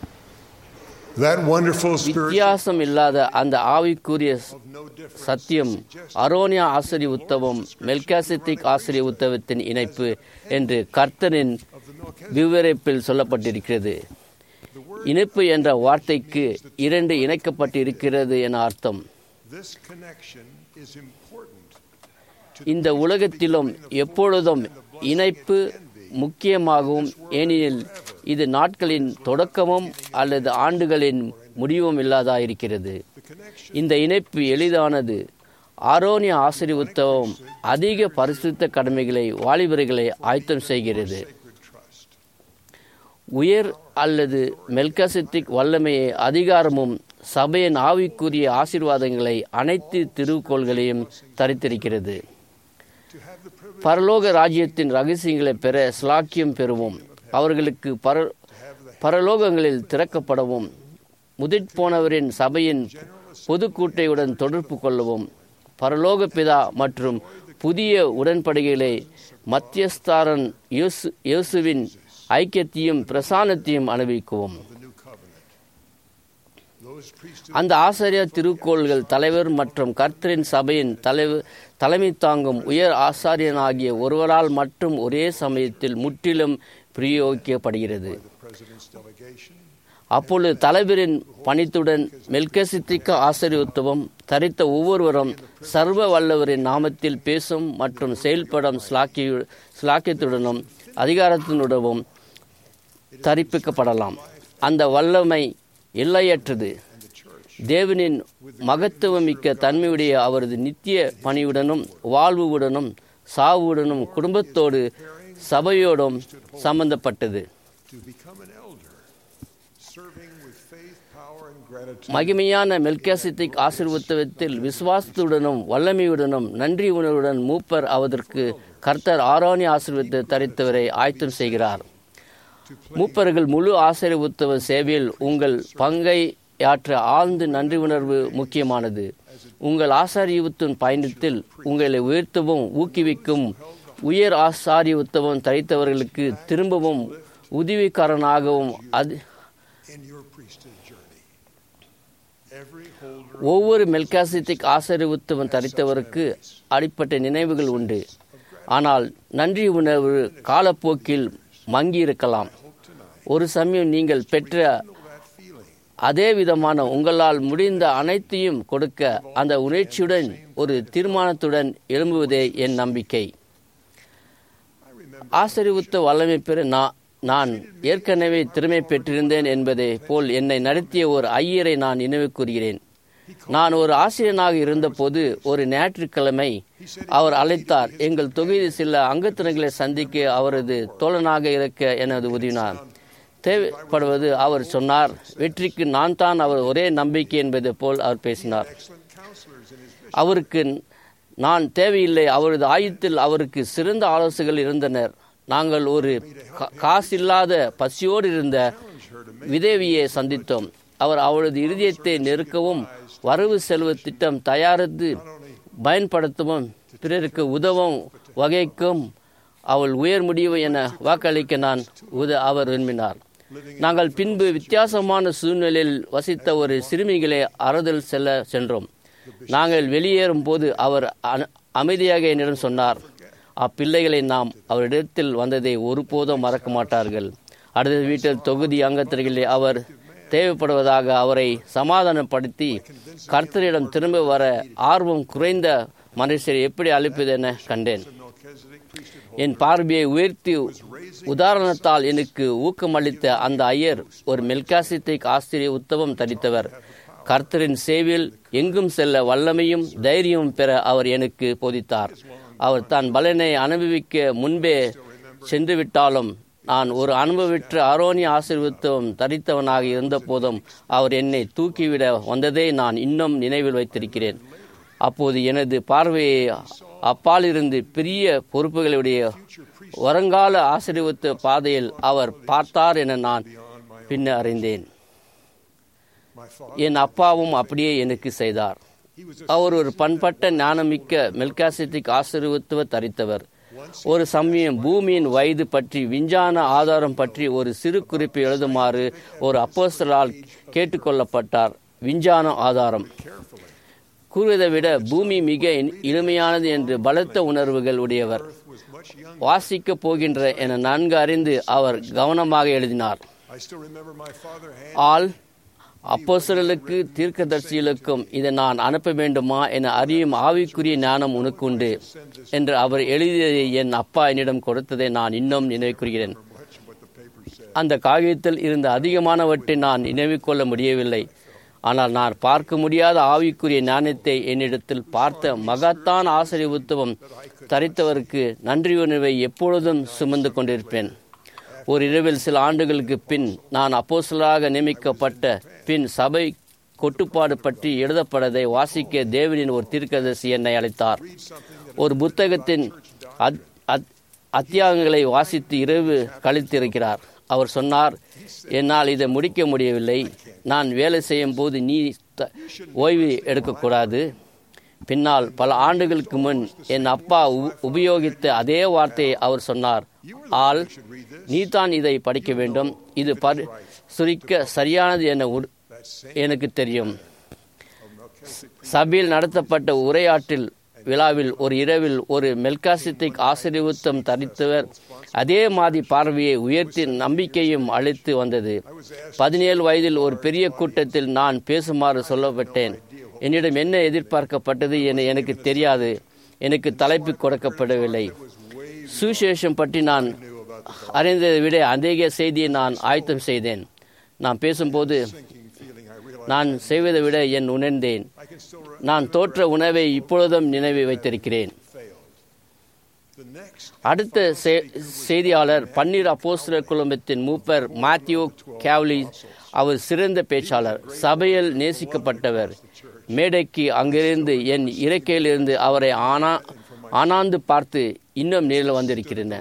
That wonderful spiritual வித்தியாசம் இல்லாத அந்த ஆவிக்குரிய no difference. சத்தியம் அரோனியா ஆசிரிய உத்தவம் மெல்காசித்திக் ஆசிரிய உத்தவத்தின் இணைப்பு என்று கர்த்தரின் விவரிப்பில் சொல்லப்பட்டிருக்கிறது இணைப்பு என்ற வார்த்தைக்கு இரண்டு இணைக்கப்பட்டிருக்கிறது என அர்த்தம் This connection is important இந்த உலகத்திலும் எப்பொழுதும் இணைப்பு முக்கியமாகவும் ஏனெனில் இது நாட்களின் தொடக்கமும் அல்லது ஆண்டுகளின் முடிவும் இல்லாதாயிருக்கிறது இந்த இணைப்பு எளிதானது ஆரோனிய ஆசிரிய உத்தவம் அதிக பரிசுத்த கடமைகளை வாலிபர்களை ஆயத்தம் செய்கிறது உயர் அல்லது மெல்கசித்திக் வல்லமையை அதிகாரமும் சபையின் ஆவிக்குரிய ஆசீர்வாதங்களை அனைத்து திருக்கோள்களையும் தரித்திருக்கிறது பரலோக ராஜ்யத்தின் ரகசியங்களை பெற ஸ்லாக்கியம் பெறுவோம் அவர்களுக்கு பர பரலோகங்களில் திறக்கப்படவும் முதிர் போனவரின் சபையின் பொதுக்கூட்டையுடன் தொடர்பு கொள்ளவும் பரலோக பிதா மற்றும் புதிய உடன்படிகைகளை மத்தியஸ்தாரன் இயேசு இயேசுவின் ஐக்கியத்தையும் பிரசானத்தையும் அனுபவிக்கவும் அந்த ஆசிரியர் திருக்கோள்கள் தலைவர் மற்றும் கர்த்தரின் சபையின் தலைவர் தலைமை தாங்கும் உயர் ஆசாரியனாகிய ஒருவரால் மட்டும் ஒரே சமயத்தில் முற்றிலும் பிரயோகிக்கப்படுகிறது அப்பொழுது தலைவரின் பணித்துடன் மெல்கசித்திக்க ஆசிரியத்துவம் தரித்த ஒவ்வொருவரும் சர்வ வல்லவரின் நாமத்தில் பேசும் மற்றும் செயல்படும் ஸ்லாக்கிய ஸ்லாக்கியத்துடனும் அதிகாரத்தினுடனும் தரிப்பிக்கப்படலாம் அந்த வல்லமை எல்லையற்றது தேவனின் மகத்துவமிக்க தன்மையுடைய அவரது நித்திய பணியுடனும் வாழ்வுடனும் சாவுடனும் குடும்பத்தோடு சபையோடும் சம்பந்தப்பட்டது to become an elder, serving with faith, power, and gratitude. மகிமையான மெல்கசித்திக் ஆசீர்வத்துவத்தில் விசுவாசத்துடனும் வல்லமையுடனும் நன்றி உணர்வுடன் மூப்பர் அவதற்கு கர்த்தர் ஆரோனி ஆசீர்வத்தை தரித்தவரை ஆயத்தம் செய்கிறார் மூப்பர்கள் முழு ஆசீர்வத்துவ சேவையில் உங்கள் பங்கை ஆற்ற ஆழ்ந்து நன்றி உணர்வு முக்கியமானது உங்கள் ஆசாரியத்துவம் பயணத்தில் உங்களை உயர்த்தவும் ஊக்குவிக்கும் உயர் ஆசாரியத்துவம் தரித்தவர்களுக்கு திரும்பவும் உதவிக்காரனாகவும் அது in your priesthood journey. Every holder ஒவ்வொரு மெல்காசித்திக் ஆசீர்வத்துவம் தரித்தவருக்கு அடிப்பட்ட நினைவுகள் உண்டு ஆனால் நன்றி உணர்வு காலப்போக்கில் மங்கி இருக்கலாம் ஒரு சமயம் நீங்கள் பெற்ற அதே விதமான உங்களால் முடிந்த அனைத்தையும் கொடுக்க அந்த உணர்ச்சியுடன் ஒரு தீர்மானத்துடன் எழும்புவதே என் நம்பிக்கை ஆசரிவுத்த வல்லமை பெற நான் நான் ஏற்கனவே திறமை பெற்றிருந்தேன் என்பதை போல் என்னை நடத்திய ஒரு ஐயரை நான் நினைவு கூறுகிறேன் நான் ஒரு ஆசிரியனாக இருந்தபோது ஒரு ஞாயிற்றுக்கிழமை அவர் அழைத்தார் எங்கள் தொகுதி சில அங்கத்தினர்களை சந்திக்க அவரது தோழனாக இருக்க எனது உதவினார் தேவைப்படுவது அவர் சொன்னார் வெற்றிக்கு நான் தான் அவர் ஒரே நம்பிக்கை என்பது போல் அவர் பேசினார் அவருக்கு நான் தேவையில்லை அவரது ஆயுத்தில் அவருக்கு சிறந்த ஆலோசகர்கள் இருந்தனர் நாங்கள் ஒரு கா- காசில்லாத பசியோடு இருந்த விதேவியை சந்தித்தோம் அவர் அவளது இருதயத்தை நெருக்கவும் வரவு செலவு திட்டம் தயாரித்து பயன்படுத்தவும் பிறருக்கு உதவும் வகைக்கும் அவள் உயர் முடிவு என வாக்களிக்க நான் உத அவர் விரும்பினார் நாங்கள் பின்பு வித்தியாசமான சூழ்நிலையில் வசித்த ஒரு சிறுமிகளை அறுதல் செல்ல சென்றோம் நாங்கள் வெளியேறும் போது அவர் அன- அமைதியாக என்னிடம் சொன்னார் அப்பிள்ளைகளை நாம் அவரிடத்தில் வந்ததை ஒருபோதும் மறக்க மாட்டார்கள் அடுத்த வீட்டில் தொகுதி அங்கத்திலே அவர் தேவைப்படுவதாக அவரை சமாதானப்படுத்தி கர்த்தரிடம் திரும்ப வர ஆர்வம் குறைந்த மனுஷரை எப்படி அழைப்பது என கண்டேன் என் பார்வையை உயர்த்தி உதாரணத்தால் எனக்கு ஊக்கமளித்த அந்த ஐயர் ஒரு மெல்காசித்திக் ஆசிரிய உத்தவம் தரித்தவர் கர்த்தரின் சேவையில் எங்கும் செல்ல வல்லமையும் தைரியமும் பெற அவர் எனக்கு போதித்தார் அவர் தன் பலனை அனுபவிக்க முன்பே சென்று விட்டாலும் நான் ஒரு அனுபவிற்ற அரோனிய ஆசீர்வத்துவம் தரித்தவனாக இருந்த போதும் அவர் என்னை தூக்கிவிட வந்ததை நான் இன்னும் நினைவில் வைத்திருக்கிறேன் அப்போது எனது பார்வையை அப்பாலிருந்து பெரிய பொறுப்புகளுடைய வருங்கால ஆசீர்வத்த பாதையில் அவர் பார்த்தார் என நான் பின்னர் அறிந்தேன் என் அப்பாவும் அப்படியே எனக்கு செய்தார் அவர் ஒரு பண்பட்ட ஞானமிக்க மெல்காசித்திக் ஆசீர்வத்துவ தரித்தவர் ஒரு சமயம் பூமியின் வயது பற்றி விஞ்ஞான ஆதாரம் பற்றி ஒரு சிறு குறிப்பு எழுதுமாறு ஒரு அப்போஸ்தலால் கேட்டுக்கொள்ளப்பட்டார் விஞ்ஞான ஆதாரம் கூறுவதை விட பூமி மிக இனிமையானது என்று பலத்த உணர்வுகள் உடையவர் வாசிக்கப் போகின்ற என நன்கு அறிந்து அவர் கவனமாக எழுதினார் I still remember my father hand ஆள் அப்போஸ்தலர்களுக்கு தீர்க்கதரிசிகளுக்கும் இதை நான் அனுப்ப வேண்டுமா என அறியும் ஆவிக்குரிய ஞானம் உனக்கு உண்டு என்று அவர் எழுதியதை என் அப்பா என்னிடம் கொடுத்ததை நான் இன்னும் நினைவுகூறுகிறேன் அந்த காகிதத்தில் இருந்த அதிகமானவற்றை நான் நினைவு கொள்ள முடியவில்லை ஆனால் நான் பார்க்க முடியாத ஆவிக்குரிய ஞானத்தை என்னிடத்தில் பார்த்த மகத்தான் ஆசிரியத்துவம் தரித்தவருக்கு நன்றியுணர்வை எப்பொழுதும் சுமந்து கொண்டிருப்பேன் ஒரு இரவில் சில ஆண்டுகளுக்கு பின் நான் அப்போஸ்தலராக நியமிக்கப்பட்ட பின் சபை கொட்டுப்பாடு பற்றி எழுதப்பட்டதை வாசிக்க தேவனின் ஒரு தீர்க்கதரிசி என்னை அழைத்தார் ஒரு புத்தகத்தின் அத்- அத்- அத்தியாயங்களை வாசித்து இரவு கழித்திருக்கிறார் அவர் சொன்னார் என்னால் இதை முடிக்க முடியவில்லை நான் வேலை செய்யும் போது நீ த- ஓய்வு எடுக்கக்கூடாது பின்னால் பல ஆண்டுகளுக்கு முன் என் அப்பா உ- உபயோகித்த அதே வார்த்தையை அவர் சொன்னார் ஆள் நீதான் இதை படிக்க வேண்டும் இது பரி சுரிக்க சரியானது என உ- எனக்கு தெரியும் சபையில் நடத்தப்பட்ட உரையாற்றில் விழாவில் ஒரு இரவில் ஒரு மெல்காசித்திக் ஆசீர்வத்தம் தரித்தவர் அதே மாதிரி பார்வையை உயர்த்தி நம்பிக்கையும் அளித்து வந்தது பதினேழு வயதில் ஒரு பெரிய கூட்டத்தில் நான் பேசுமாறு சொல்லப்பட்டேன் என்னிடம் என்ன எதிர்பார்க்கப்பட்டது என எனக்கு தெரியாது எனக்கு தலைப்பு கொடுக்கப்படவில்லை சுவிசேஷம் பற்றி நான் அறிந்ததை விட அதிக செய்தியை நான் ஆயத்தம் செய்தேன் நான் பேசும்போது நான் செய்வதை விட என் உணர்ந்தேன் நான் தோற்ற உணவை இப்பொழுதும் நினைவு வைத்திருக்கிறேன் அடுத்த செ- செய்தியாளர் பன்னீர் அப்போஸ்தலர் குழுமத்தின் மூப்பர் மாத்யூ கேவ்லி அவர் சிறந்த பேச்சாளர் சபையில் நேசிக்கப்பட்டவர் மேடைக்கு அங்கிருந்து என் இறக்கையிலிருந்து அவரை ஆனா ஆனாந்து பார்த்து இன்னும் நேரில் வந்திருக்கிறேன்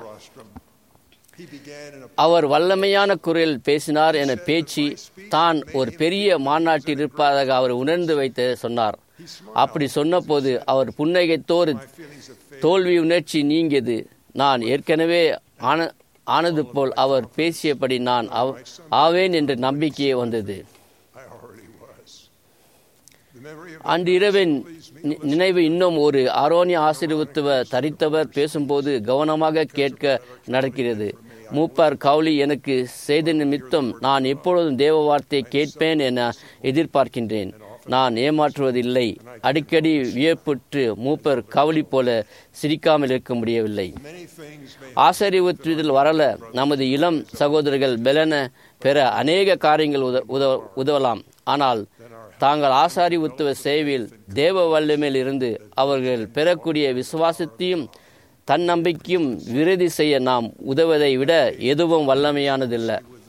அவர் வல்லமையான குரலில் பேசினார் என பேச்சு தான் ஒரு பெரிய மாநாட்டில் இருப்பதாக அவர் உணர்ந்து வைத்து சொன்னார் அப்படி சொன்னபோது அவர் புன்னகைத்தோர் தோல்வி உணர்ச்சி நீங்கியது நான் ஏற்கனவே ஆன ஆனது போல் அவர் பேசியபடி நான் அவ- ஆவேன் என்ற நம்பிக்கையே வந்தது I already was. The memory of அன்று இரவின் நி- நினைவு இன்னும் ஒரு அரோனிய ஆசீர்வத்துவ தரித்தவர் பேசும்போது கவனமாக கேட்க நடக்கிறது மூப்பர் கவுலி எனக்கு செய்த நிமித்தம் நான் எப்பொழுதும் தேவ வார்த்தை கேட்பேன் என எதிர்பார்க்கின்றேன் நான் ஏமாற்றுவதில்லை அடிக்கடி வியப்புற்று மூப்பர் கவுளி போல சிரிக்காமல் இருக்க முடியவில்லை many things may ஆசரிவுற்றில் வரல நமது இளம் சகோதரர்கள் பெலன பெற அநேக காரியங்கள் உத உதவ உதவலாம் ஆனால் தாங்கள் ஆசாரி உத்துவ சேவையில் தேவ வல்லமையில் இருந்து அவர்கள் பெறக்கூடிய விசுவாசத்தையும் தன்னம்பிக்கையும் விருதி செய்ய நாம் உதவுவதை விட எதுவும் வல்லமையானதில்லை with them from a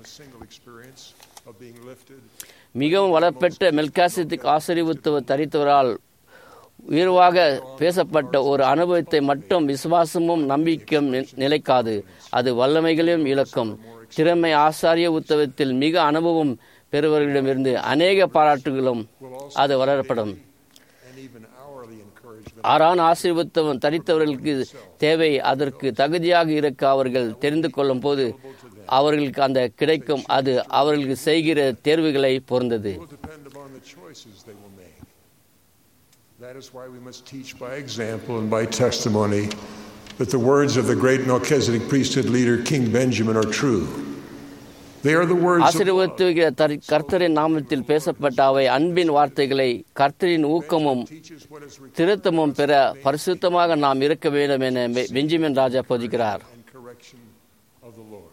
the single experience of being lifted மிகவும் வளப்பெற்ற மெல்காசித்திக் ஆசரிவுத்துவ தரித்தவரால் உயர்வாக பேசப்பட்ட ஒரு அனுபவத்தை மட்டும் விசுவாசமும் நம்பிக்கையும் நி- நிலைக்காது அது வல்லமைகளையும் இழக்கும் திறமை ஆசாரிய உத்தவத்தில் மிக அனுபவம் பெறுவர்களிடமிருந்து அநேக பாராட்டுகளும் அது வளரப்படும் and even hourly encouragement. ஆறான ஆசீர்வத்தவம் தரித்தவர்களுக்கு தேவை அதற்கு தகுதியாக இருக்க அவர்கள் தெரிந்து கொள்ளும் போது அவர்களுக்கு அந்த கிடைக்கும் அது அவர்களுக்கு செய்கிற தேர்வுகளை பொருந்தது will depend upon the choices they will make. That is why we must teach by example and by testimony that the words of the great Melchizedek priesthood leader King Benjamin are true. They are the words of ஆசீர்வத்துகிற தரி- கர்த்தரின் நாமத்தில் பேசப்பட்ட அவை அன்பின் வார்த்தைகளை கர்த்தரின் ஊக்கமும் teaches what is required திருத்தமும் பெற பரிசுத்தமாக நாம் இருக்க வேண்டும் என பெ- பெஞ்சமின் ராஜா போதிக்கிறார் and correction of the Lord.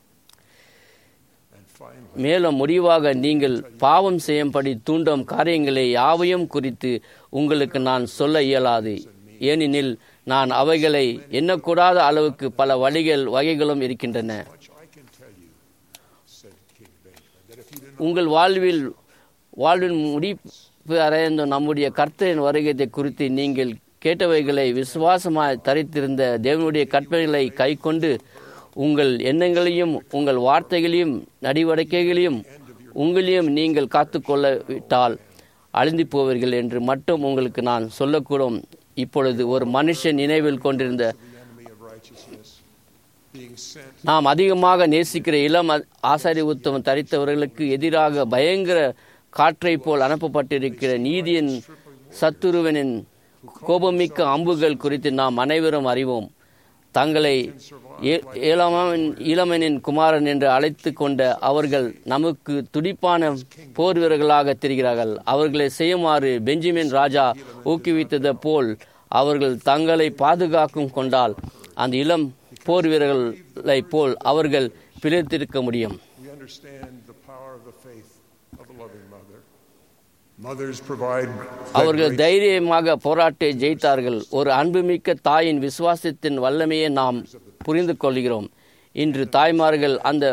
And finally, மேலும் முடிவாக நீங்கள் பாவம் செய்யும்படி தூண்டும் காரியங்களை யாவையும் குறித்து உங்களுக்கு நான் சொல்ல இயலாது ஏனெனில் நான் அவைகளை எண்ணக்கூடாத அளவுக்கு பல வழிகள் வகைகளும் இருக்கின்றன much I can tell you, said King Benjamin, that if you do not உங்கள் வாழ்வில் வாழ்வின் முடிப்பு அடைந்த நம்முடைய கர்த்தரின் வருகத்தை குறித்து நீங்கள் கேட்டவைகளை விசுவாசமாய் தரித்திருந்த தேவனுடைய கற்பனைகளை கைக்கொண்டு உங்கள் எண்ணங்களையும் உங்கள் வார்த்தைகளையும் நடவடிக்கைகளையும் உங்களையும் நீங்கள் காத்துக்கொள்ளவிட்டால் அழிந்து போவீர்கள் என்று மட்டும் உங்களுக்கு நான் சொல்லக்கூடும் இப்பொழுது ஒரு மனுஷன் நினைவில் கொண்டிருந்த the enemy of righteousness being sent நாம் அதிகமாக நேசிக்கிற இளம் அ- ஆசாரி உத்தமம் தரித்தவர்களுக்கு எதிராக பயங்கர காற்றைப் போல் அனுப்பப்பட்டிருக்கிற நீதியின் சத்துருவனின் கோபமிக்க அம்புகள் குறித்து நாம் அனைவரும் அறிவோம் தங்களை ஏ- ஏழாமன் இளமனின் குமாரன் என்று அழைத்து கொண்ட அவர்கள் நமக்கு துடிப்பான போர் வீரர்களாக தெரிகிறார்கள் அவர்களை செய்யுமாறு பெஞ்சமின் ராஜா ஊக்குவித்தது போல் அவர்கள் தங்களை பாதுகாக்கும் கொண்டால் அந்த இளம் போர் வீரர்களை போல் அவர்கள் பிழைத்திருக்க முடியும் We understand the power of the faith of a loving mother. Mothers provide that அவர்கள் great தைரியமாக போராட்டை ஜெயித்தார்கள் ஒரு அன்புமிக்க தாயின் விசுவாசத்தின் வல்லமையை நாம் புரிந்து கொள்கிறோம் இன்று தாய்மார்கள் அந்த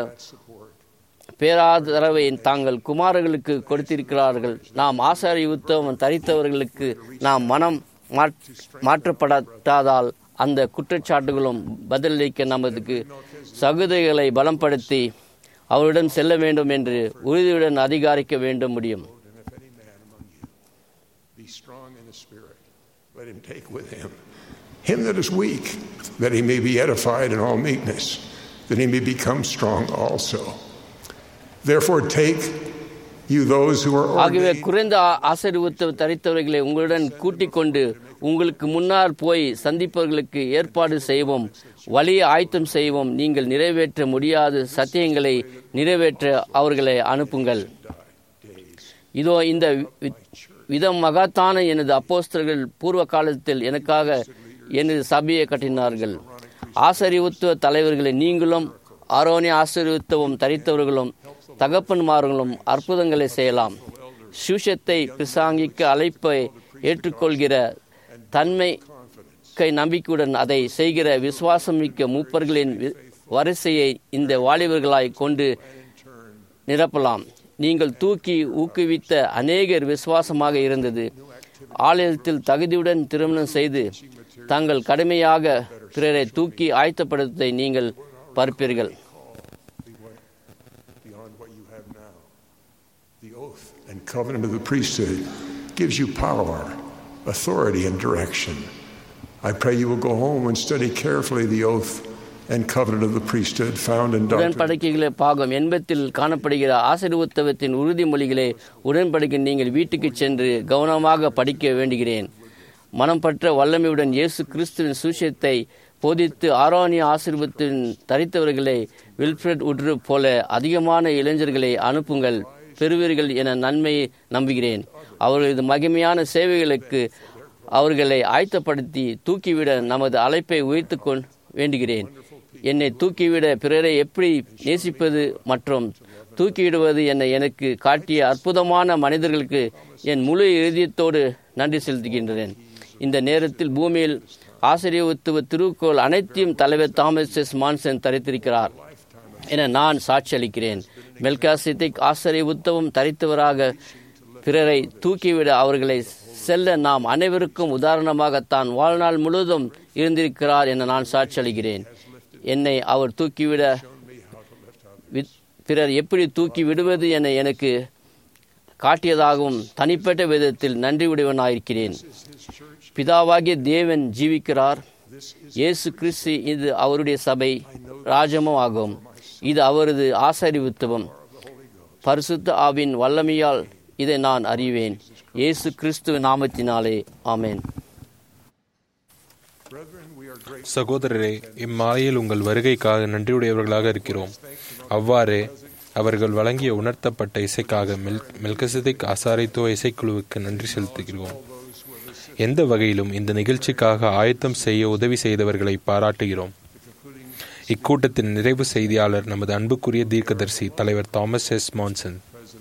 பேராதரவை தாங்கள் குமாரர்களுக்கு கொடுத்திருக்கிறார்கள் நாம் ஆசாரி உத்தவம் தரித்தவர்களுக்கு நாம் மனம் மாற்- மாற்றப்படாததால் அந்த குற்றச்சாட்டுகளும் பதிலளிக்க நமதுக்கு சகுதைகளை பலப்படுத்தி அவரிடம் செல்ல வேண்டும் என்று உறுதியுடன் அதிகாரிக்க வேண்டும் முடியும் And if any man among you be strong in the spirit, let him take with him him that is weak, that he may be edified in all meekness, that he may become strong also. Therefore, take you those who are ஆகவே ordained குறைந்த ஆ- ஆசீர்வத்தை தரித்தவர்களை உங்களுடன் கூட்டிக் கொண்டு உங்களுக்கு முன்னால் போய் சந்திப்பவர்களுக்கு ஏற்பாடு செய்வோம் வழியை ஆயத்தம் செய்வோம் நீங்கள் நிறைவேற்ற முடியாத சத்தியங்களை நிறைவேற்ற அவர்களை அனுப்புங்கள் இதோ இந்த வி- விதம் மகத்தான எனது அப்போஸ்தலர்கள் பூர்வ காலத்தில் எனக்காக எனது சபையை கட்டினார்கள் ஆசரிவுத்துவ தலைவர்களை நீங்களும் ஆரோனிய ஆசரிவுத்துவம் தரித்தவர்களும் தகப்பன்மார்களும் அற்புதங்களை செய்யலாம் சுஷத்தை பிசாங்கிக்க அழைப்பை ஏற்றுக்கொள்கிற தன்மை கை நம்பிக்கையுடன் அதை செய்கிற விசுவாசமிக்க மூப்பர்களின் வி- வரிசையை இந்த வாலிபர்களாய் கொண்டு நிரப்பலாம் நீங்கள் தூக்கி ஊக்குவித்த அநேகர் விசுவாசமாக இருந்தது ஆலயத்தில் தகுதியுடன் திருமணம் செய்து தங்கள் கடுமையாக பிறரை தூக்கி ஆயத்தப்படுத்ததை நீங்கள் பார்ப்பீர்கள் beyond what you have now. The oath and covenant of the priesthood gives you power, authority, and direction. I pray you will go home and study carefully the oath and covenant of the priesthood found in Doctrine. உடன்படிக்கைகளை பாகம் எண்பத்தில் காணப்படுகிற ஆசீர்வத்தவத்தின் உறுதிமொழிகளை உடன்படிக்கை நீங்கள் வீட்டுக்கு சென்று கவனமாக படிக்க வேண்டுகிறேன் மனம் பற்ற வல்லமையுடன் இயேசு கிறிஸ்துவின் சூசியத்தை போதித்து ஆரோனிய ஆசீர்வத்தின் தரித்தவர்களை வில்ஃபிரட் உட்ரு போல அதிகமான இளைஞர்களை அனுப்புங்கள் பெறுவீர்கள் என நன்மையை நம்புகிறேன் அவர்களது மகிமையான சேவைகளுக்கு அவர்களை ஆயத்தப்படுத்தி தூக்கிவிட நமது அழைப்பை உயர்த்து கொண் வேண்டுகிறேன் என்னை தூக்கிவிட பிறரை எப்படி நேசிப்பது மற்றும் தூக்கிவிடுவது என எனக்கு காட்டிய அற்புதமான மனிதர்களுக்கு என் முழு இதயத்தோடு நன்றி செலுத்துகின்றேன் இந்த நேரத்தில் பூமியில் ஆசிரியத்துவ திருக்கோள் அனைத்தையும் தலைவர் தாமஸ் எஸ் மான்சன் தரித்திருக்கிறார் என நான் சாட்சியளிக்கிறேன் மெல்காசித்திக் ஆசிரிய உத்தவம் தரித்தவராக பிறரை தூக்கிவிட அவர்களை செல்ல நாம் அனைவருக்கும் உதாரணமாகத்தான் வாழ்நாள் முழுவதும் இருந்திருக்கிறார் என நான் சாட்சியளிக்கிறேன் என்னை அவர் தூக்கிவிட வி- பிறர் எப்படி தூக்கி விடுவது என எனக்கு காட்டியதாகவும் தனிப்பட்ட விதத்தில் நன்றி உடையவனாயிருக்கிறேன் பிதாவாகிய தேவன் ஜீவிக்கிறார் இயேசு கிறிஸ்து இது அவருடைய சபை ராஜமும் ஆகும் இது அவரது ஆசரிவுத்துவம் பரிசுத்த ஆவின் வல்லமையால் இதை நான் அறிவேன் இயேசு கிறிஸ்துவ நாமத்தினாலே ஆமென் சகோதரரே இம்மாலையில் உங்கள் வருகைக்காக நன்றியுடையவர்களாக இருக்கிறோம் அவ்வாறே அவர்கள் வழங்கிய உணர்த்தப்பட்ட இசைக்காக மெல் மெல்கசிதிக் ஆசாரித்துவ இசைக்குழுவுக்கு நன்றி செலுத்துகிறோம் எந்த வகையிலும் இந்த நிகழ்ச்சிக்காக ஆயத்தம் செய்ய உதவி செய்தவர்களை பாராட்டுகிறோம் இக்கூட்டத்தின் நிறைவு செய்தியாளர் நமது அன்புக்குரிய தீர்க்கதரிசி தலைவர் தாமஸ் எஸ் மான்சன்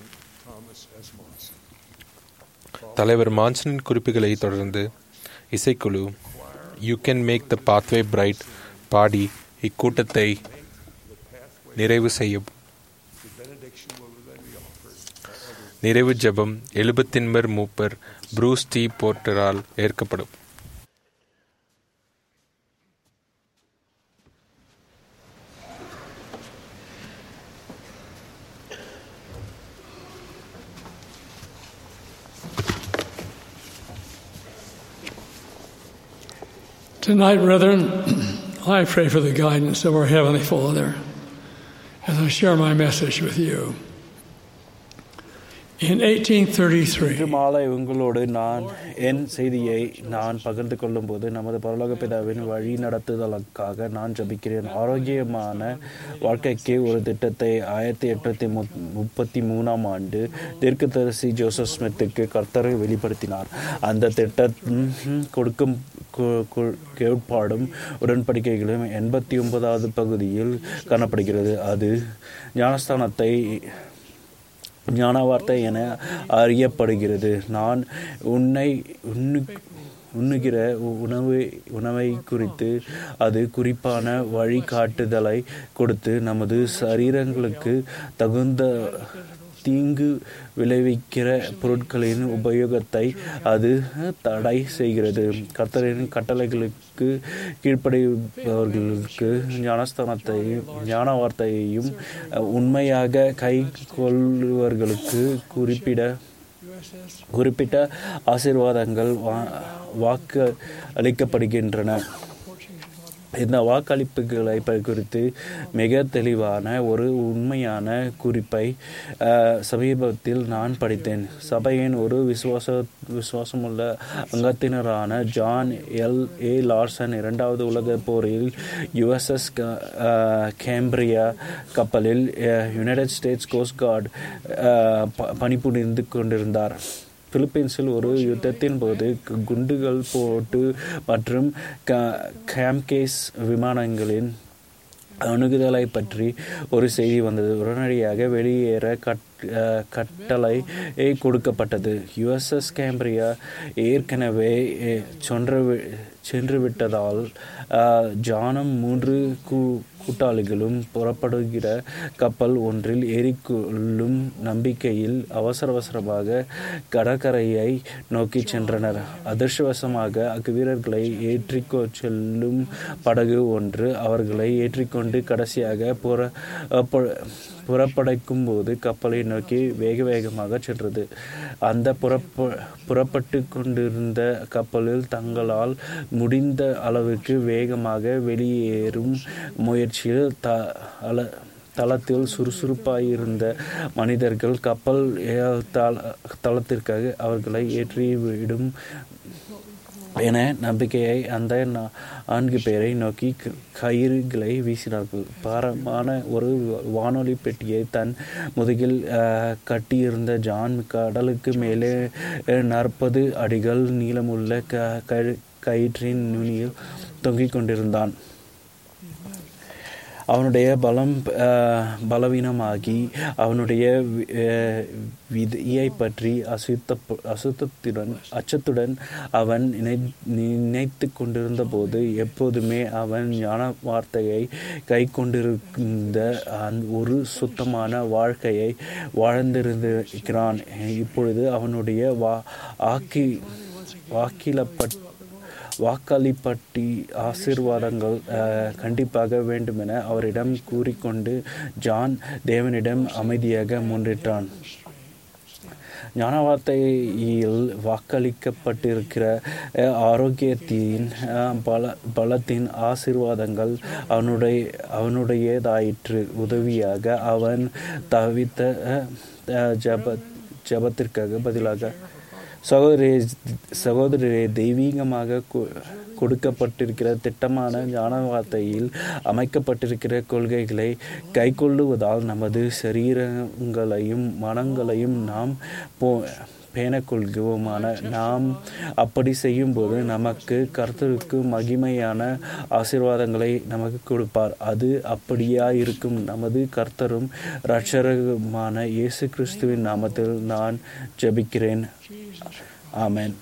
தலைவர் மான்சனின் குறிப்புகளை தொடர்ந்து இசைக்குழு you can make the pathway bright பாடி இக்கூட்டத்தை நிறைவு செய்ய நிறைவு ஜெபம் எழுபத்தின்மர் மூப்பர் ப்ரூஸ் டி போர்ட்டரால் ஏற்கப்படும் Tonight, brethren, I pray for the guidance of our Heavenly Father as I share my message with you. In 1833, இன்று மாலை உங்களோடு நான் என் செய்தியை நான் பகிர்ந்து கொள்ளும்போது நமது பரலோக பிதாவின் வழி நடத்துதலுக்காக நான் ஜபிக்கிறேன் ஆரோக்கியமான வாழ்க்கைக்கு ஒரு திட்டத்தை ஆயிரத்தி எட்நூத்தி முப்- முப்பத்தி மூணாம் ஆண்டு தீர்க்கதரிசி ஜோசப் ஸ்மித்துக்கு கர்த்தர் வெளிப்படுத்தினார் அந்த திட்டம் கொடுக்கும் கு- கு- கோட்பாடும் உடன்படிக்கைகளும் எண்பத்தி ஒன்பதாவது பகுதியில் காணப்படுகிறது அது ஞானஸ்தானத்தை ஞான வார்த்தை என அறியப்படுகிறது நான் உன்னை உண்ணு உண்ணுகிற உணவு உணவை குறித்து அது குறிப்பான வழிகாட்டுதலை கொடுத்து நமது சரீரங்களுக்கு தகுந்த தீங்கு விளைவிக்கிற பொருட்களின் உபயோகத்தை அது தடை செய்கிறது கர்த்தரின் கட்டளைகளுக்கு கீழ்ப்படைபவர்களுக்கு ஞானஸ்தானத்தையும் ஞான வார்த்தையையும் உண்மையாக கை கொள்வர்களுக்கு குறிப்பிட குறிப்பிட்ட ஆசீர்வாதங்கள் வா- வாக்கு அளிக்கப்படுகின்றன இந்த வாக்களிப்புகளை ப- குறித்து மிக தெளிவான ஒரு உண்மையான குறிப்பை அஹ், சமீபத்தில் நான் படித்தேன் சபையின் ஒரு விசுவாச விசுவாசமுள்ள அங்கத்தினரான ஜான் எல் ஏ லார்சன் இரண்டாவது உலகப் போரில் யுஎஸ்எஸ் கேம்பிரியா கப்பலில் யுனைடெட் ஸ்டேட்ஸ் கோஸ்ட் கார்டு பணிபுரிந்து கொண்டிருந்தார் பிலிப்பீன்ஸில் ஒரு யுத்தத்தின் போது கு- குண்டுகள் போட்டு மற்றும் க- கேம்கேஸ் விமானங்களின் அணுகுதலை பற்றி ஒரு செய்தி வந்தது உடனடியாக வெளியேற கட் அஹ், கட்டளை eh, கொடுக்கப்பட்டது யுஎஸ்எஸ் கேம்பிரியா ஏற்கனவே eh, சென்று வி- சென்று விட்டதால் அஹ், ஜானும் மூன்று கூ கூட்டாளிகளும் புறப்படுகிற கப்பல் ஒன்றில் ஏறிக்கொள்ளும் நம்பிக்கையில் அவசர அவசரமாக கடற்கரையை நோக்கி சென்றனர் அதிர்ஷ்டவசமாக அவ்வீரர்களை ஏற்றிக்கோ செல்லும் படகு ஒன்று அவர்களை ஏற்றிக்கொண்டு கடைசியாக புற புற- புறப்படைக்கும் போது கப்பலை நோக்கி வேக வேகமாக சென்றது அந்த புறப்ப புறப்பட்டு கொண்டிருந்த கப்பலில் தங்களால் முடிந்த அளவுக்கு வேகமாக வெளியேறும் முயற்சியில் த அல தளத்தில் சுறுசுறுப்பாயிருந்த மனிதர்கள் கப்பல் ஏ- தள- தளத்திற்காக அவர்களை ஏற்றிவிடும் என நம்பிக்கையை அந்த நா- நான்கு பேரை நோக்கி க- கயிறுகளை வீசினார்கள் பாரமான ஒரு வானொலி பெட்டியை தன் முதுகில் அஹ், கட்டியிருந்த ஜான் கடலுக்கு மேலே நாற்பது அடிகள் நீளமுள்ள க கயிறு- கயிற்றின் நுனியில் தொங்கிக் கொண்டிருந்தான் அவனுடைய பலம் அஹ், பலவீனமாகி அவனுடைய வி- அஹ், விதியை பற்றி அசுத்த அசுத்தத்துடன் அச்சத்துடன் அவன் நினை நினைத்து கொண்டிருந்த போது எப்போதுமே அவன் ஞான வார்த்தையை கை கொண்டிருந்த அந்த ஒரு சுத்தமான வாழ்க்கையை வாழ்ந்திருந்திருக்கிறான் இப்பொழுது அவனுடைய வா ஆக்கி வாக்கிலப்பட் வாக்களிப்பட்டி ஆசீர்வாதங்கள் அஹ், கண்டிப்பாக வேண்டுமென அவரிடம் கூறிக்கொண்டு ஜான் தேவனிடம் அமைதியாக முன்னிட்டான் ஞான வார்த்தையில் வாக்களிக்கப்பட்டிருக்கிற அஹ், ஆரோக்கியத்தின் அஹ், பல பலத்தின் ஆசீர்வாதங்கள் அவனுடைய அவனுடையதாயிற்று உதவியாக அவன் தவித்த அஹ், அஹ், ஜப ஜபத்திற்காக பதிலாக சகோதரி சகோதரரே தெய்வீகமாக கொ- கொடுக்கப்பட்டிருக்கிற திட்டமான ஞான வார்த்தையில் அமைக்கப்பட்டிருக்கிற கொள்கைகளை கைக்கொள்ளுவதால் நமது சரீரங்களையும் மனங்களையும் நாம் போ பேணக்கொள்கிறோமான நாம் அப்படி செய்யும்போது நமக்கு கர்த்தருக்கு மகிமையான ஆசீர்வாதங்களை நமக்கு கொடுப்பார் அது அப்படியா இருக்கும் நமது கர்த்தரும் இரட்சகருமான இயேசு கிறிஸ்துவின் நாமத்தில் நான் ஜெபிக்கிறேன் ஆமென்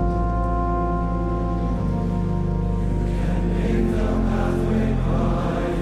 Make the pathway bright.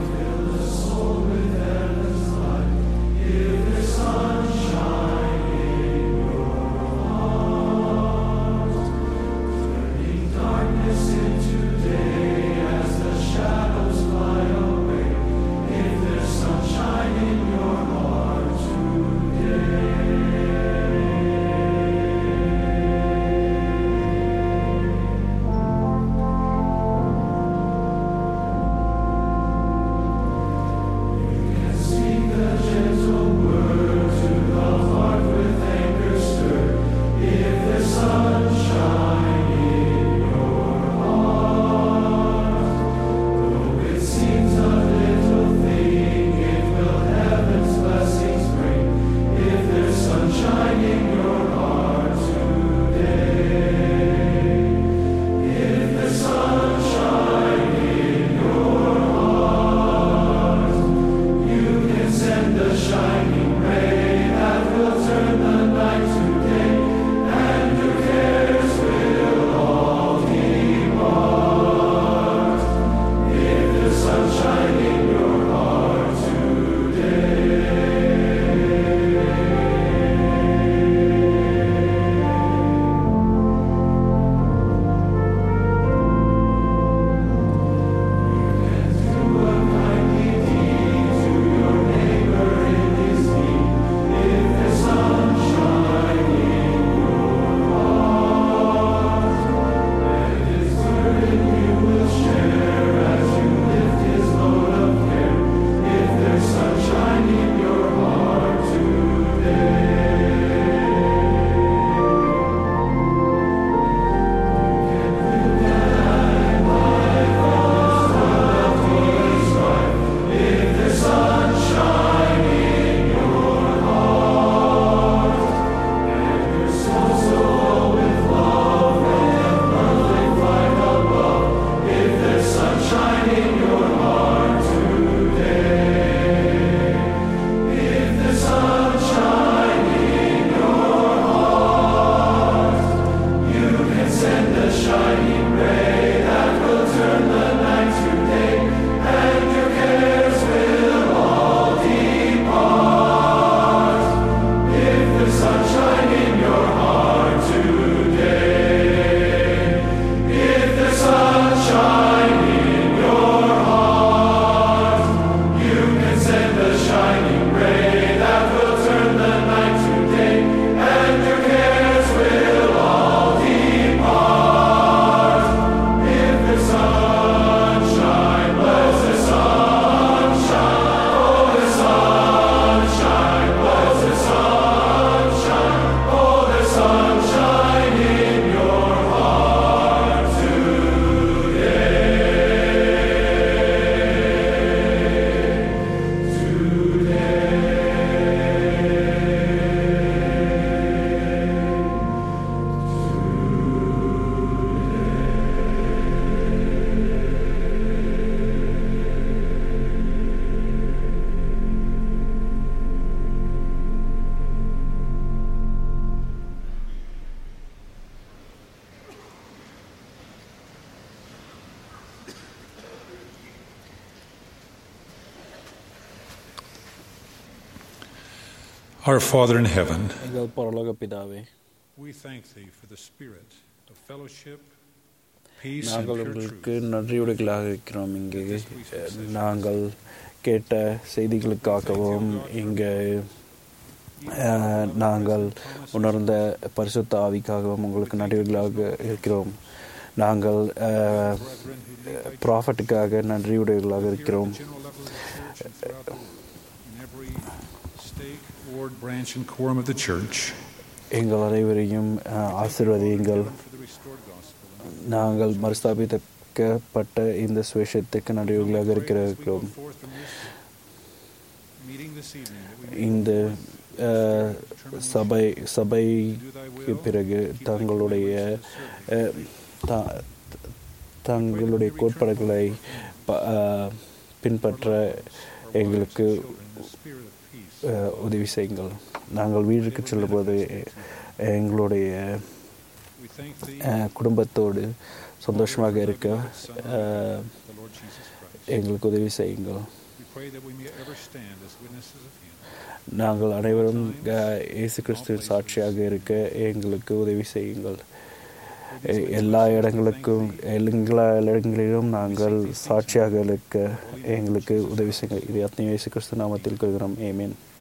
Our Father in heaven, எங்கள் பரலோக பிதாவே we thank thee for the spirit of fellowship, peace, and நாங்கள் pure உங்களுக்கு truth. நன்றியுடைகளாக இருக்கிறோம் இங்கு நாங்கள் கேட்ட செய்திகளுக்காகவும் இங்கு அஹ், நாங்கள் உணர்ந்த பரிசுத்த ஆவிக்காகவும் உங்களுக்கு நன்றியுடைகளாக இருக்கிறோம் நாங்கள் ப்ராஃபட்டுக்காக நன்றியுடையவர்களாக இருக்கிறோம் General level of the church and throughout the, in every stake, ward, branch, and quorum of the church. எங்கள் அனைவரையும் அஹ், ஆசீர்வதியுங்கள் For the restored gospel. நாங்கள் மறுஸ்தாபிக்கப்பட்ட இந்த சுவேஷத்துக்கு நன்றியுடையவர்களாக இருக்கிறோம் Forth in this meeting this evening, that we may இந்த அஹ், சபை சபைக்கு பிறகு தங்களுடைய அஹ், த- தங்களுடைய கோட்பாடுகளை ப- அஹ், பின்பற்ற எங்களுக்கு அஹ், உதவி செய்யுங்கள் நாங்கள் வீட்டுக்கு செல்லும்போது எங்களுடைய we thank thee, அஹ், குடும்பத்தோடு சந்தோஷமாக இருக்க அஹ், the Lord Jesus Christ. எங்களுக்கு உதவி செய்யுங்கள் We pray that we may ever stand as witnesses of him. நாங்கள் அனைவரும் அஹ், இயேசு கிறிஸ்துவின் சாட்சியாக இருக்க எங்களுக்கு உதவி செய்யுங்கள் எ- எல்லா இடங்களுக்கும் எல்லா இடங்களிலும் நாங்கள் சாட்சியாக இருக்க எங்களுக்கு உதவி செய்யுங்கள் இது அத்தனை இயேசு கிறிஸ்து நாமத்தில் கொள்கிறோம் ஏமேன்